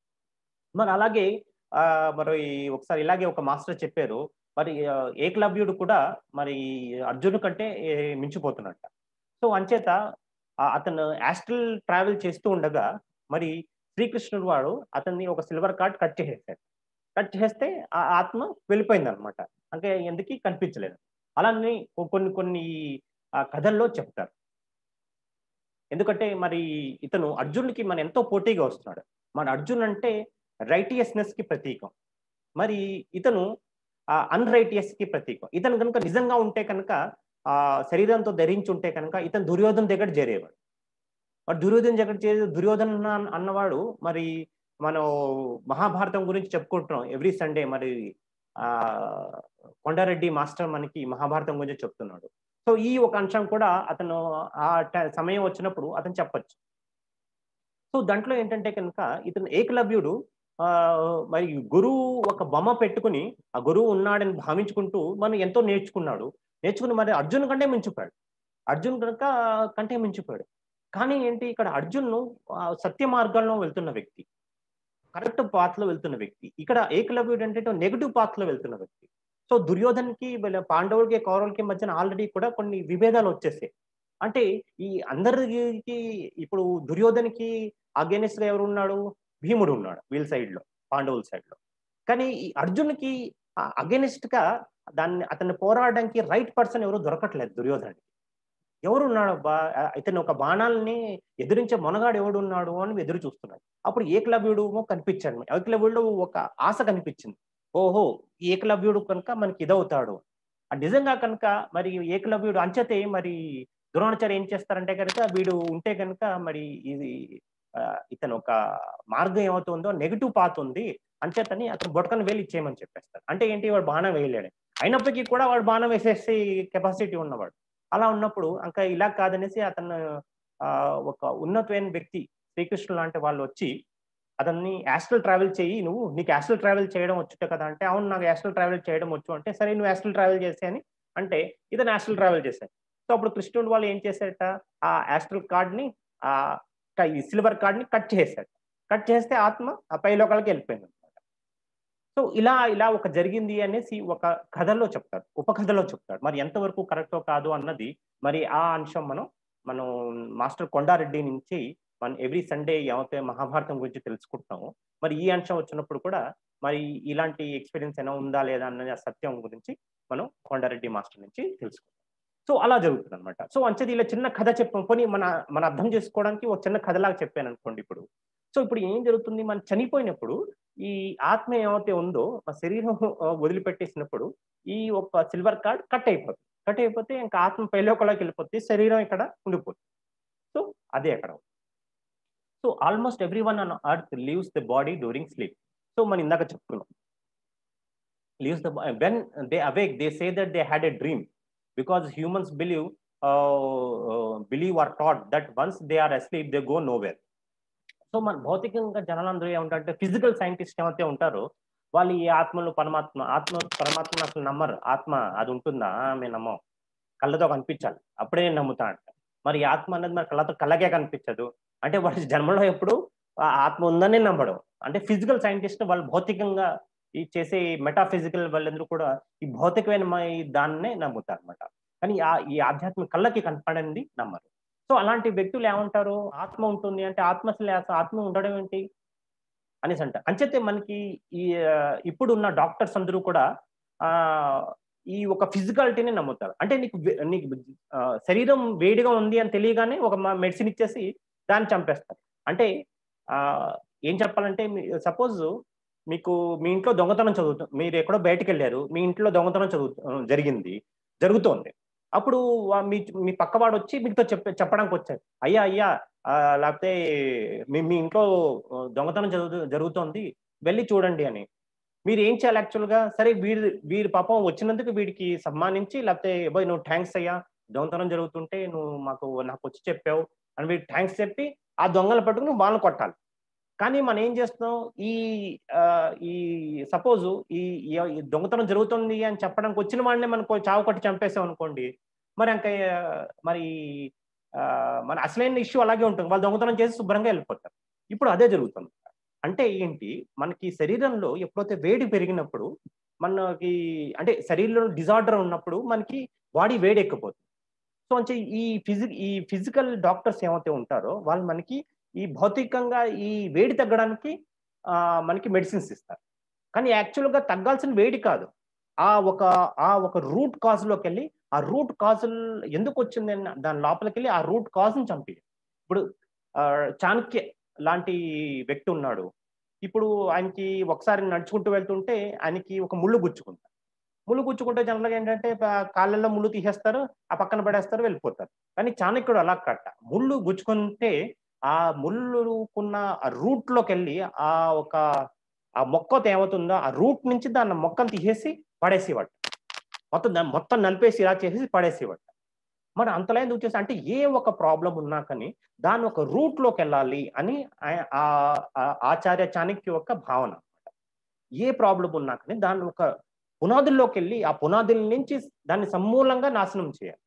మరి అలాగే ఆ మరి ఒకసారి ఇలాగే ఒక మాస్టర్ చెప్పారు మరి ఆ, ఏకలవ్యుడు కూడా మరి అర్జును కంటే ఏ, మించిపోతున్నట్ట సో అంచేత ఆ, అతను యాస్ట్రల్ ట్రావెల్ చేస్తూ ఉండగా మరి శ్రీకృష్ణుడు వాడు అతన్ని ఒక సిల్వర్ కార్డ్ కట్ చేసేసాడు కట్ చేస్తే ఆ ఆత్మ వెళ్ళిపోయింది అనమాట అంటే ఎందుకు కనిపించలేదు అలానే కొ- కొన్ని కొన్ని ఆ, కథల్లో చెప్తారు ఎందుకంటే మరి ఇతను అర్జునుడికి మన ఎంతో పోటీగా వస్తున్నాడు మన అర్జున్ అంటే రైటియస్నెస్ కి ప్రతీకం మరి ఇతను అన్రైటియస్ కి ప్రతీకం ఇతను కనుక నిజంగా ఉంటే కనుక ఆ శరీరంతో ధరించి ఉంటే కనుక ఇతను దుర్యోధన దగ్గర చేరేవాడు మరి దుర్యోధన దగ్గర చేరే దుర్యోధన అన్న- అన్నవాడు మరి మనం మహాభారతం గురించి చెప్పుకుంటున్నాం ఎవ్రీ సండే మరి ఆ కొండారెడ్డి మాస్టర్ మనకి మహాభారతం గురించి చెప్తున్నాడు సో ఈ ఒక అంశం కూడా అతను ఆ ట- సమయం వచ్చినప్పుడు అతను చెప్పొచ్చు సో దాంట్లో ఏంటంటే కనుక ఇతను ఏకలవ్యుడు ఆ మరి గురువు ఒక బొమ్మ పెట్టుకుని ఆ గురువు ఉన్నాడని భావించుకుంటూ మనం ఎంతో నేర్చుకున్నాడు నేర్చుకుని మరి అర్జున్ కంటే మించిపోయాడు అర్జున్ కనుక కంటే మించిపోయాడు కానీ ఏంటి ఇక్కడ అర్జున్ను ఆ, సత్య మార్గంలో వెళ్తున్న వ్యక్తి కరెక్ట్ పాత్ లో వెళ్తున్న వ్యక్తి ఇక్కడ ఏకలవ్యుడు అంటే నెగటివ్ పాత్ లో వెళ్తున్న వ్యక్తి సో దుర్యోధన్కి వీళ్ళ పాండవులకి కౌరవులకి మధ్యన ఆల్రెడీ కూడా కొన్ని విభేదాలు వచ్చేసాయి అంటే ఈ అందరికి ఇప్పుడు దుర్యోధన్కి అగేనిస్ట్ గా ఎవరు ఉన్నాడు భీముడు ఉన్నాడు వీళ్ళ సైడ్ లో పాండవుల సైడ్ లో కానీ ఈ అర్జున్కి అగేనిస్ట్ గా దాన్ని అతన్ని పోరాడడానికి రైట్ పర్సన్ ఎవరు దొరకట్లేదు దుర్యోధనుడికి ఎవరు ఉన్నాడు అబ్బా ఆ, ఇతను ఒక బాణాలని ఎదిరించే మొనగాడు ఎవడు ఉన్నాడు అని ఎదురు చూస్తున్నాడు అప్పుడు ఏకలవ్యుడు కనిపించాడు ఏకలవ్యుడు ఒక ఆశ కనిపించింది ఓహో ఈ ఏకలవ్యుడు కనుక మనకి ఇదవుతాడు ఆ నిజంగా కనుక మరి ఏకలవ్యుడు అంచతే మరి ద్రోణాచార్య ఏం చేస్తారంటే కనుక వీడు ఉంటే కనుక మరి ఇది ఆ, ఇతను ఒక మార్గం ఏమవుతుందో నెగిటివ్ పాత్ ఉంది అంచేతని అతను బొటకను వేలు ఇచ్చేయమని చెప్పేస్తారు అంటే ఏంటి వాడు బాణం వేయలేడు అయినప్పటికీ కూడా వాడు బాణం వేసేసి కెపాసిటీ ఉన్నవాడు అలా ఉన్నప్పుడు ఇంకా ఇలా కాదనేసి అతను ఆ, ఒక ఉన్నతమైన వ్యక్తి శ్రీకృష్ణుడు లాంటి వాళ్ళు వచ్చి అతన్ని యాస్ట్రల్ ట్రావెల్ చేయి నువ్వు నీకు యాస్ట్రల్ ట్రావెల్ చేయడం వచ్చుట కదా అంటే అవును నాకు యాస్ట్రల్ ట్రావెల్ చేయడం వచ్చు అంటే సరే నువ్వు యాస్ట్రల్ ట్రావెల్ చేసే అని అంటే ఇతను యాస్ట్రల్ ట్రావెల్ చేశాడు సో అప్పుడు కృష్ణుడు వాళ్ళు ఏం చేశారట ఆ యాస్ట్రల్ కార్డ్ ని ఆ క- ఈ సిల్వర్ కార్డ్ ని కట్ చేశాడు కట్ చేస్తే ఆత్మ ఆ పై లోకాలకి వెళ్ళిపోయింది అనమాట సో ఇలా ఇలా ఒక జరిగింది అనేసి ఒక కథలో చెప్తాడు ఉపకథలో చెప్తాడు మరి ఎంతవరకు కరెక్టో కాదు అన్నది మరి ఆ అంశం మనం మనం మాస్టర్ కొండారెడ్డి నుంచి మనం ఎవ్రీ సండే ఏమైతే మహాభారతం గురించి తెలుసుకుంటున్నామో మరి ఈ అంశం వచ్చినప్పుడు కూడా మరి ఇలాంటి ఎక్స్పీరియన్స్ ఏమైనా ఉందా లేదా అన్న సత్యం గురించి మనం కొండారెడ్డి మాస్టర్ నుంచి తెలుసుకుంటాం సో అలా జరుగుతుంది అనమాట సో అంచేది ఇలా చిన్న కథ చెప్పాం పోనీ మన మన అర్థం చేసుకోవడానికి ఒక చిన్న కథలాగా చెప్పాను అనుకోండి ఇప్పుడు సో ఇప్పుడు ఏం జరుగుతుంది మనం చనిపోయినప్పుడు ఈ ఆత్మ ఏమైతే ఉందో ఆ శరీరం ఆ, వదిలిపెట్టేసినప్పుడు ఈ ఒక సిల్వర్ కార్డ్ కట్ అయిపోతుంది కట్ అయిపోతే ఇంకా ఆత్మ పైలోకలోకి వెళ్ళిపోతే శరీరం ఇక్కడ ఉండిపోతుంది సో అదే అక్కడ so almost everyone on earth leaves the body during sleep so మనం ఇందాక చెప్పుకున్నాం leaves the when they awake they say that they had a dream because humans believe believe or thought that once they are asleep they go nowhere so మన భౌతికంగా జనాలందరూ ఏమంటారంటే physical scientist ఏమైతే ఉంటారో వాళ్ళు ఈ ఆత్మలు పరమాత్మ ఆత్మ పరమాత్మ అసలు నమ్మరు ఆత్మ అది ఉంటుందా మేము నమ్మం కళ్ళతో కనిపించాలి అప్పుడే నేను నమ్ముతా అంట మరి ఈ ఆత్మ అనేది మరి కళ్ళతో కళ్ళకే కనిపించదు అంటే వాడి జన్మలో ఎప్పుడు ఆ ఆత్మ ఉందని నమ్మడం అంటే ఫిజికల్ సైంటిస్ట్ వాళ్ళు భౌతికంగా ఈ చేసే మెటాఫిజికల్ వాళ్ళందరూ కూడా ఈ భౌతికమైన మ- ఈ దాన్నే నమ్ముతారు అనమాట కానీ ఆ ఈ ఆధ్యాత్మిక కళ్ళకి కనపడింది నమ్మరు సో అలాంటి వ్యక్తులు ఏమంటారు ఆత్మ ఉంటుంది అంటే ఆత్మ అసలు అసలు ఆత్మ ఉండడం ఏంటి అనేసి అంటారు అంచేతే మనకి ఈ ఆ, ఇప్పుడు ఉన్న డాక్టర్స్ అందరూ కూడా ఆ ఈ ఒక ఫిజికాలిటీని నమ్ముతారు అంటే నీకు వే- నీకు ఆ, శరీరం వేడిగా ఉంది అని తెలియగానే ఒక మెడిసిన్ ఇచ్చేసి దాన్ని చంపేస్తారు అంటే ఆ ఏం చెప్పాలంటే సపోజ్ మీకు మీ ఇంట్లో దొంగతనం చదువుతు మీరు ఎక్కడో బయటకు వెళ్ళారు మీ ఇంట్లో దొంగతనం చదువు జరిగింది జరుగుతోంది అప్పుడు వా- మీ మీ పక్కవాడు వచ్చి మీతో చెప్ప చెప్పడానికి వచ్చారు అయ్యా అయ్యా ఆ, లేకపోతే మీ మీ ఇంట్లో ఆ, దొంగతనం జరుగు జరుగుతోంది వెళ్ళి చూడండి అని మీరు ఏం చేయాలి యాక్చువల్గా సరే వీరి వీరి పాపం వచ్చినందుకు వీడికి సన్మానించి లేకపోతే బాయ్ నువ్వు థ్యాంక్స్ అయ్యా దొంగతనం జరుగుతుంటే నువ్వు మాకు నాకు వచ్చి చెప్పావు అని వీడికి థ్యాంక్స్ చెప్పి ఆ దొంగలు పట్టుకుని వాళ్ళని కొట్టాలి కానీ మనం ఏం చేస్తున్నాం ఈ ఆ, ఈ సపోజ్ ఈ ఈ- ఈ దొంగతనం జరుగుతుంది అని చెప్పడానికి వచ్చిన వాడిని మనకు చావు కొట్టి చంపేసాం అనుకోండి మరి ఇంకా ఆ, మరి ఆ, మన అసలైన ఇష్యూ అలాగే ఉంటుంది వాళ్ళు దొంగతనం చేసి శుభ్రంగా వెళ్ళిపోతారు ఇప్పుడు అదే జరుగుతుంది అంటే ఏంటి మనకి శరీరంలో ఎప్పుడైతే వేడి పెరిగినప్పుడు మనకి అంటే శరీరంలో డిజార్డర్ ఉన్నప్పుడు మనకి బాడీ వేడి ఎక్కిపోతుంది సో అంటే ఈ ఫిజి ఈ ఫిజికల్ డాక్టర్స్ ఏమైతే ఉంటారో వాళ్ళు మనకి ఈ భౌతికంగా ఈ వేడి తగ్గడానికి ఆ, మనకి మెడిసిన్స్ ఇస్తారు కానీ యాక్చువల్గా తగ్గాల్సిన వేడి కాదు ఆ ఒక ఆ ఒక రూట్ కాజ్లోకి వెళ్ళి ఆ రూట్ కాజ్ ఎందుకు వచ్చింది అన్న దాని లోపలికి వెళ్ళి ఆ రూట్ కాజ్ని చంపి ఇప్పుడు ఆ, చాణక్య లాంటి వ్యక్తి ఉన్నాడు ఇప్పుడు ఆయనకి ఒకసారి నడుచుకుంటూ వెళ్తుంటే ఆయనకి ఒక ముళ్ళు గుచ్చుకుంటారు ముళ్ళు గుచ్చుకుంటే జనరల్గా ఏంటంటే ప- కాళ్ళల్లో ముళ్ళు తీసేస్తారు ఆ పక్కన పడేస్తారు వెళ్ళిపోతారు కానీ చాణక్యుడు అలా కట్ట ముళ్ళు గుచ్చుకుంటే ఆ ముళ్ళుకున్న ఆ రూట్ లోకి వెళ్ళి ఆ ఒక ఆ మొక్కతో ఏమవుతుందో ఆ రూట్ నుంచి దాన్ని మొక్కను తీసేసి పడేసేవాడు మొత్తం దాన్ని మొత్తం నలిపేసి ఇలా చేసేసి పడేసేవాడు మరి అంతలా ఎందుకు చేసి అంటే ఏ ఒక ప్రాబ్లం ఉన్నా కానీ దాని ఒక రూట్ లోకి వెళ్ళాలి అని ఆయ- ఆ- ఆ ఆచార్య చాణక్య యొక్క భావన అన్నమాట ఏ ప్రాబ్లం ఉన్నా కానీ దాన్ని ఒక పునాదుల్లోకి వెళ్ళి ఆ పునాదుల నుంచి దాన్ని సమూలంగా నాశనం చేయాలి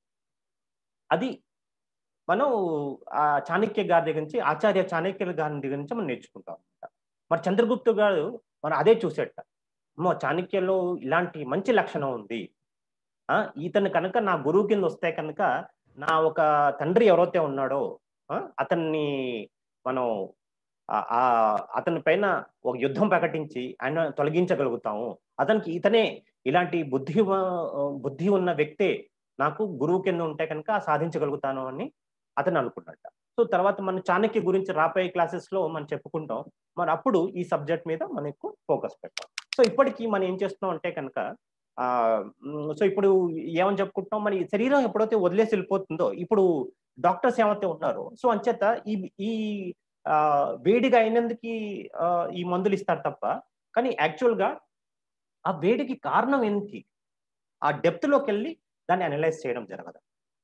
అది మనం ఆ చాణక్య గారి దగ్గర నుంచి ఆచార్య చాణక్యుల గారి దగ్గర నుంచి మనం నేర్చుకుంటాం అనమాట మరి చంద్రగుప్త గారు మనం అదే చూసేట అమ్మో చాణక్యలో ఇలాంటి మంచి లక్షణం ఉంది ఆ ఇతను కనుక నా గురువు కింద వస్తే కనుక నా ఒక తండ్రి ఎవరైతే ఉన్నాడో ఆ, అతన్ని మనం ఆ- ఆ అతని పైన ఒక యుద్ధం ప్రకటించి ఆయన తొలగించగలుగుతాము అతనికి ఇతనే ఇలాంటి బుద్ధి వ- బుద్ధి ఉన్న వ్యక్తే నాకు గురువు కింద ఉంటే కనుక సాధించగలుగుతాను అని అతను అనుకున్నట్ట సో తర్వాత మన చాణక్య గురించి రాబోయే క్లాసెస్ లో మనం చెప్పుకుంటాం మరి అప్పుడు ఈ సబ్జెక్ట్ మీద మనకు ఫోకస్ పెట్టాం సో ఇప్పటికీ మనం ఏం చేస్తున్నాం అంటే కనుక ఆ మ్, సో ఇప్పుడు ఏమని చెప్పుకుంటున్నాం మరి శరీరం ఎప్పుడైతే వదిలేసి వెళ్ళిపోతుందో ఇప్పుడు డాక్టర్స్ ఏమైతే ఉన్నారో సో అంచేత ఈ ఈ ఆ, వేడిగా అయినందుకు ఆ, ఈ మందులు ఇస్తారు తప్ప కానీ యాక్చువల్ గా ఆ వేడికి కారణం ఏంటి ఆ డెప్త్ లోకి వెళ్ళి దాన్ని అనలైజ్ చేయడం జరగదు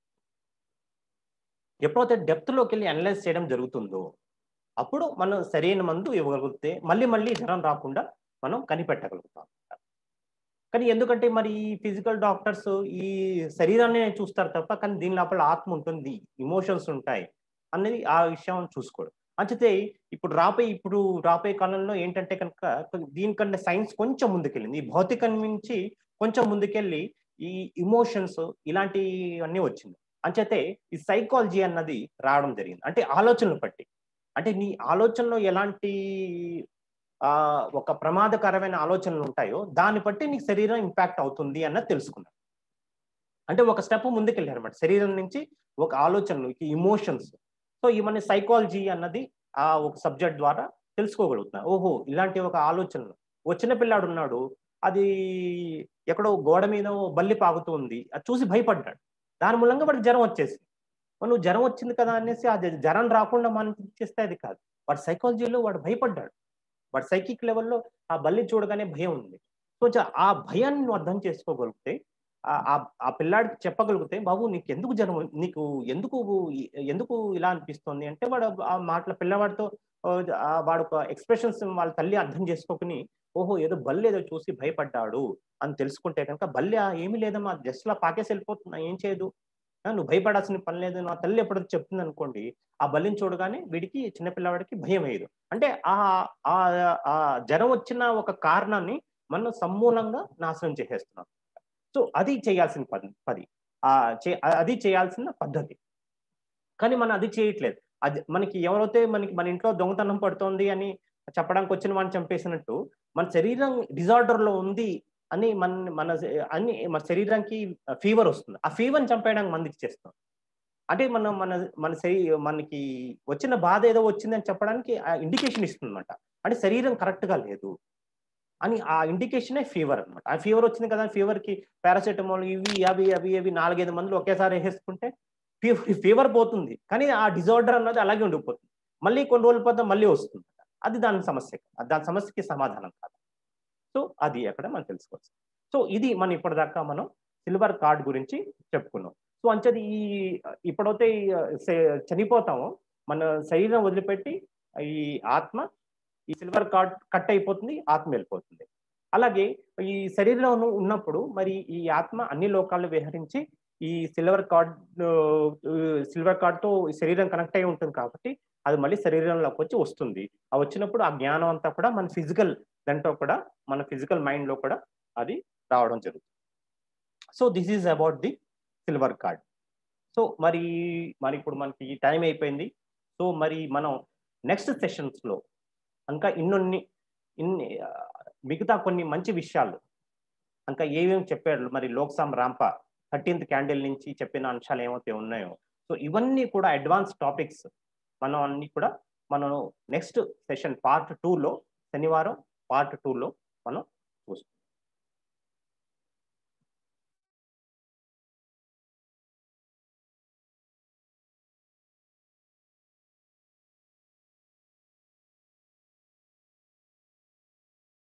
ఎప్పుడైతే డెప్త్ లోకి వెళ్ళి అనలైజ్ చేయడం జరుగుతుందో అప్పుడు మనం సరైన మందు ఇవ్వగలిగితే మళ్ళీ మళ్ళీ జ్వరం రాకుండా మనం కనిపెట్టగలుగుతాం కానీ ఎందుకంటే మరి ఈ ఫిజికల్ డాక్టర్స్ ఈ శరీరాన్ని చూస్తారు తప్ప కానీ దీని లోపల ఆత్మ ఉంటుంది ఇమోషన్స్ ఉంటాయి అనేది ఆ విషయం చూసుకోడు అంచితే ఇప్పుడు రాబోయే ఇప్పుడు రాబోయే కాలంలో ఏంటంటే కనుక దీనికంటే సైన్స్ కొంచెం ముందుకెళ్ళింది ఈ భౌతికం నుంచి కొంచెం ముందుకెళ్ళి ఈ ఇమోషన్స్ ఇలాంటివన్నీ వచ్చింది అంచేతే ఈ సైకాలజీ అన్నది రావడం జరిగింది అంటే ఆలోచనలు బట్టి అంటే నీ ఆలోచనలో ఎలాంటి ఆ ఒక ప్రమాదకరమైన ఆలోచనలు ఉంటాయో దాన్ని బట్టి నీకు శరీరం ఇంపాక్ట్ అవుతుంది అన్నది తెలుసుకున్నాను అంటే ఒక స్టెప్ ముందుకెళ్ళారు అనమాట శరీరం నుంచి ఒక ఆలోచనలు ఇమోషన్స్ సో ఇవన్నీ సైకాలజీ అన్నది ఆ ఒక సబ్జెక్ట్ ద్వారా తెలుసుకోగలుగుతున్నారు ఓహో ఇలాంటి ఒక ఆలోచనలు వచ్చిన పిల్లాడు ఉన్నాడు అది ఎక్కడో గోడ మీద బల్లి పాకుతూ ఉంది అది చూసి భయపడ్డాడు దాని మూలంగా వాడికి జ్వరం వచ్చేసింది మరి నువ్వు జ్వరం వచ్చింది కదా అనేసి ఆ జ- జ్వరం రాకుండా మనం చేస్తే అది కాదు వాడి సైకాలజీలో వాడు భయపడ్డాడు వాడి సైకిక్ లెవెల్లో ఆ బల్లి చూడగానే భయం ఉంది కొంచెం ఆ భయాన్ని నువ్వు అర్థం చేసుకోగలిగితే ఆ- ఆ ఆ పిల్లాడికి చెప్పగలిగితే బాబు నీకు ఎందుకు జ్వరం నీకు ఎందుకు ఎందుకు ఇలా అనిపిస్తుంది అంటే వాడు ఆ మాటల పిల్లవాడితో ఆ, ఆ వాడు ఒక ఎక్స్ప్రెషన్స్ వాళ్ళ తల్లి అర్థం చేసుకోకుని ఓహో ఏదో బల్లి ఏదో చూసి భయపడ్డాడు అని తెలుసుకుంటే కనుక బల్లి "ఆ, ఏమీ లేదమ్మా జస్ట్ లా పాకేసి వెళ్ళిపోతున్నా ఏం చేయదు ఆ, నువ్వు భయపడాల్సిన పని లేదు నా తల్లి ఎప్పుడైతే చెప్తుంది అనుకోండి ఆ బల్లిని చూడగానే వీడికి చిన్నపిల్లవాడికి భయం వేయదు అంటే ఆ ఆ ఆ జ్వరం వచ్చిన ఒక కారణాన్ని మనం సమూలంగా నాశనం చేసేస్తున్నాం సో అది చేయాల్సిన పని పది ఆ చే- అది చేయాల్సిన పద్ధతి కానీ మనం అది చేయట్లేదు అది మనకి ఎవరైతే మనకి మన ఇంట్లో దొంగతనం పడుతోంది అని చెప్పడానికి వచ్చిన వాడిని చంపేసినట్టు మన శరీరం డిజార్డర్ లో ఉంది అని మన మన అన్ని మన శరీరానికి ఫీవర్ వస్తుంది ఆ ఫీవర్ని చంపేయడానికి మంది ఇచ్చేస్తాం అంటే మనం మన మన శరీ మనకి వచ్చిన బాధ ఏదో వచ్చిందని చెప్పడానికి ఆ ఇండికేషన్ ఇస్తుంది అనమాట అంటే శరీరం కరెక్ట్ గా లేదు అని ఆ ఇండికేషనే ఫీవర్ అన్నమాట ఆ ఫీవర్ వచ్చింది కదా ఫీవర్ కి పారాసెటమాల్ ఇవి అవి అవి అవి నాలుగైదు మందులు ఒకేసారి వేసేసుకుంటే ఫీవర్ ఫీవర్ పోతుంది కానీ ఆ డిజార్డర్ అన్నది అలాగే ఉండిపోతుంది మళ్ళీ కొన్ని రోజుల పోతే మళ్ళీ వస్తుంది అది దాని సమస్య కాదు. దాని సమస్యకి సమాధానం కాదు సో అది అక్కడ మనం తెలుసుకోవచ్చు సో ఇది మనం ఇప్పటిదాకా మనం సిల్వర్ కార్డ్ గురించి చెప్పుకున్నాం సో అంచేది ఈ ఇప్పుడైతే ఈ, సే- చనిపోతామో మన శరీరం వదిలిపెట్టి ఈ ఆత్మ ఈ సిల్వర్ కార్డ్ కట్ అయిపోతుంది ఆత్మ వెళ్ళిపోతుంది అలాగే ఈ శరీరంలో ఉన్నప్పుడు మరి ఈ ఆత్మ అన్ని లోకాల్లో విహరించి ఈ సిల్వర్ కార్డ్ సిల్వర్ కార్డ్ తో ఈ శరీరం కనెక్ట్ అయి ఉంటుంది కాబట్టి అది మళ్ళీ శరీరంలోకి వచ్చి వస్తుంది ఆ వచ్చినప్పుడు ఆ జ్ఞానం అంతా కూడా మన ఫిజికల్ దాంట్లో కూడా మన ఫిజికల్ మైండ్ లో కూడా అది రావడం జరుగుతుంది so this is about the silver cord so మరి మరి ఇప్పుడు మనకి టైం అయిపోయింది సో మరి మనం నెక్స్ట్ సెషన్స్ లో ఇంకా ఇన్నొన్ని ఇన్ని ఆ, మిగతా కొన్ని మంచి విషయాలు ఇంకా ఏమేమి చెప్పాడు మరి లోక్సామ్ రాంప థర్టీన్త్ క్యాండిల్ నుంచి చెప్పిన అంశాలు ఏమైతే ఉన్నాయో సో ఇవన్నీ కూడా అడ్వాన్స్ టాపిక్స్ మనం అన్ని కూడా మనం నెక్స్ట్ సెషన్ పార్ట్ లో శనివారం పార్ట్ లో మనం చూస్తాం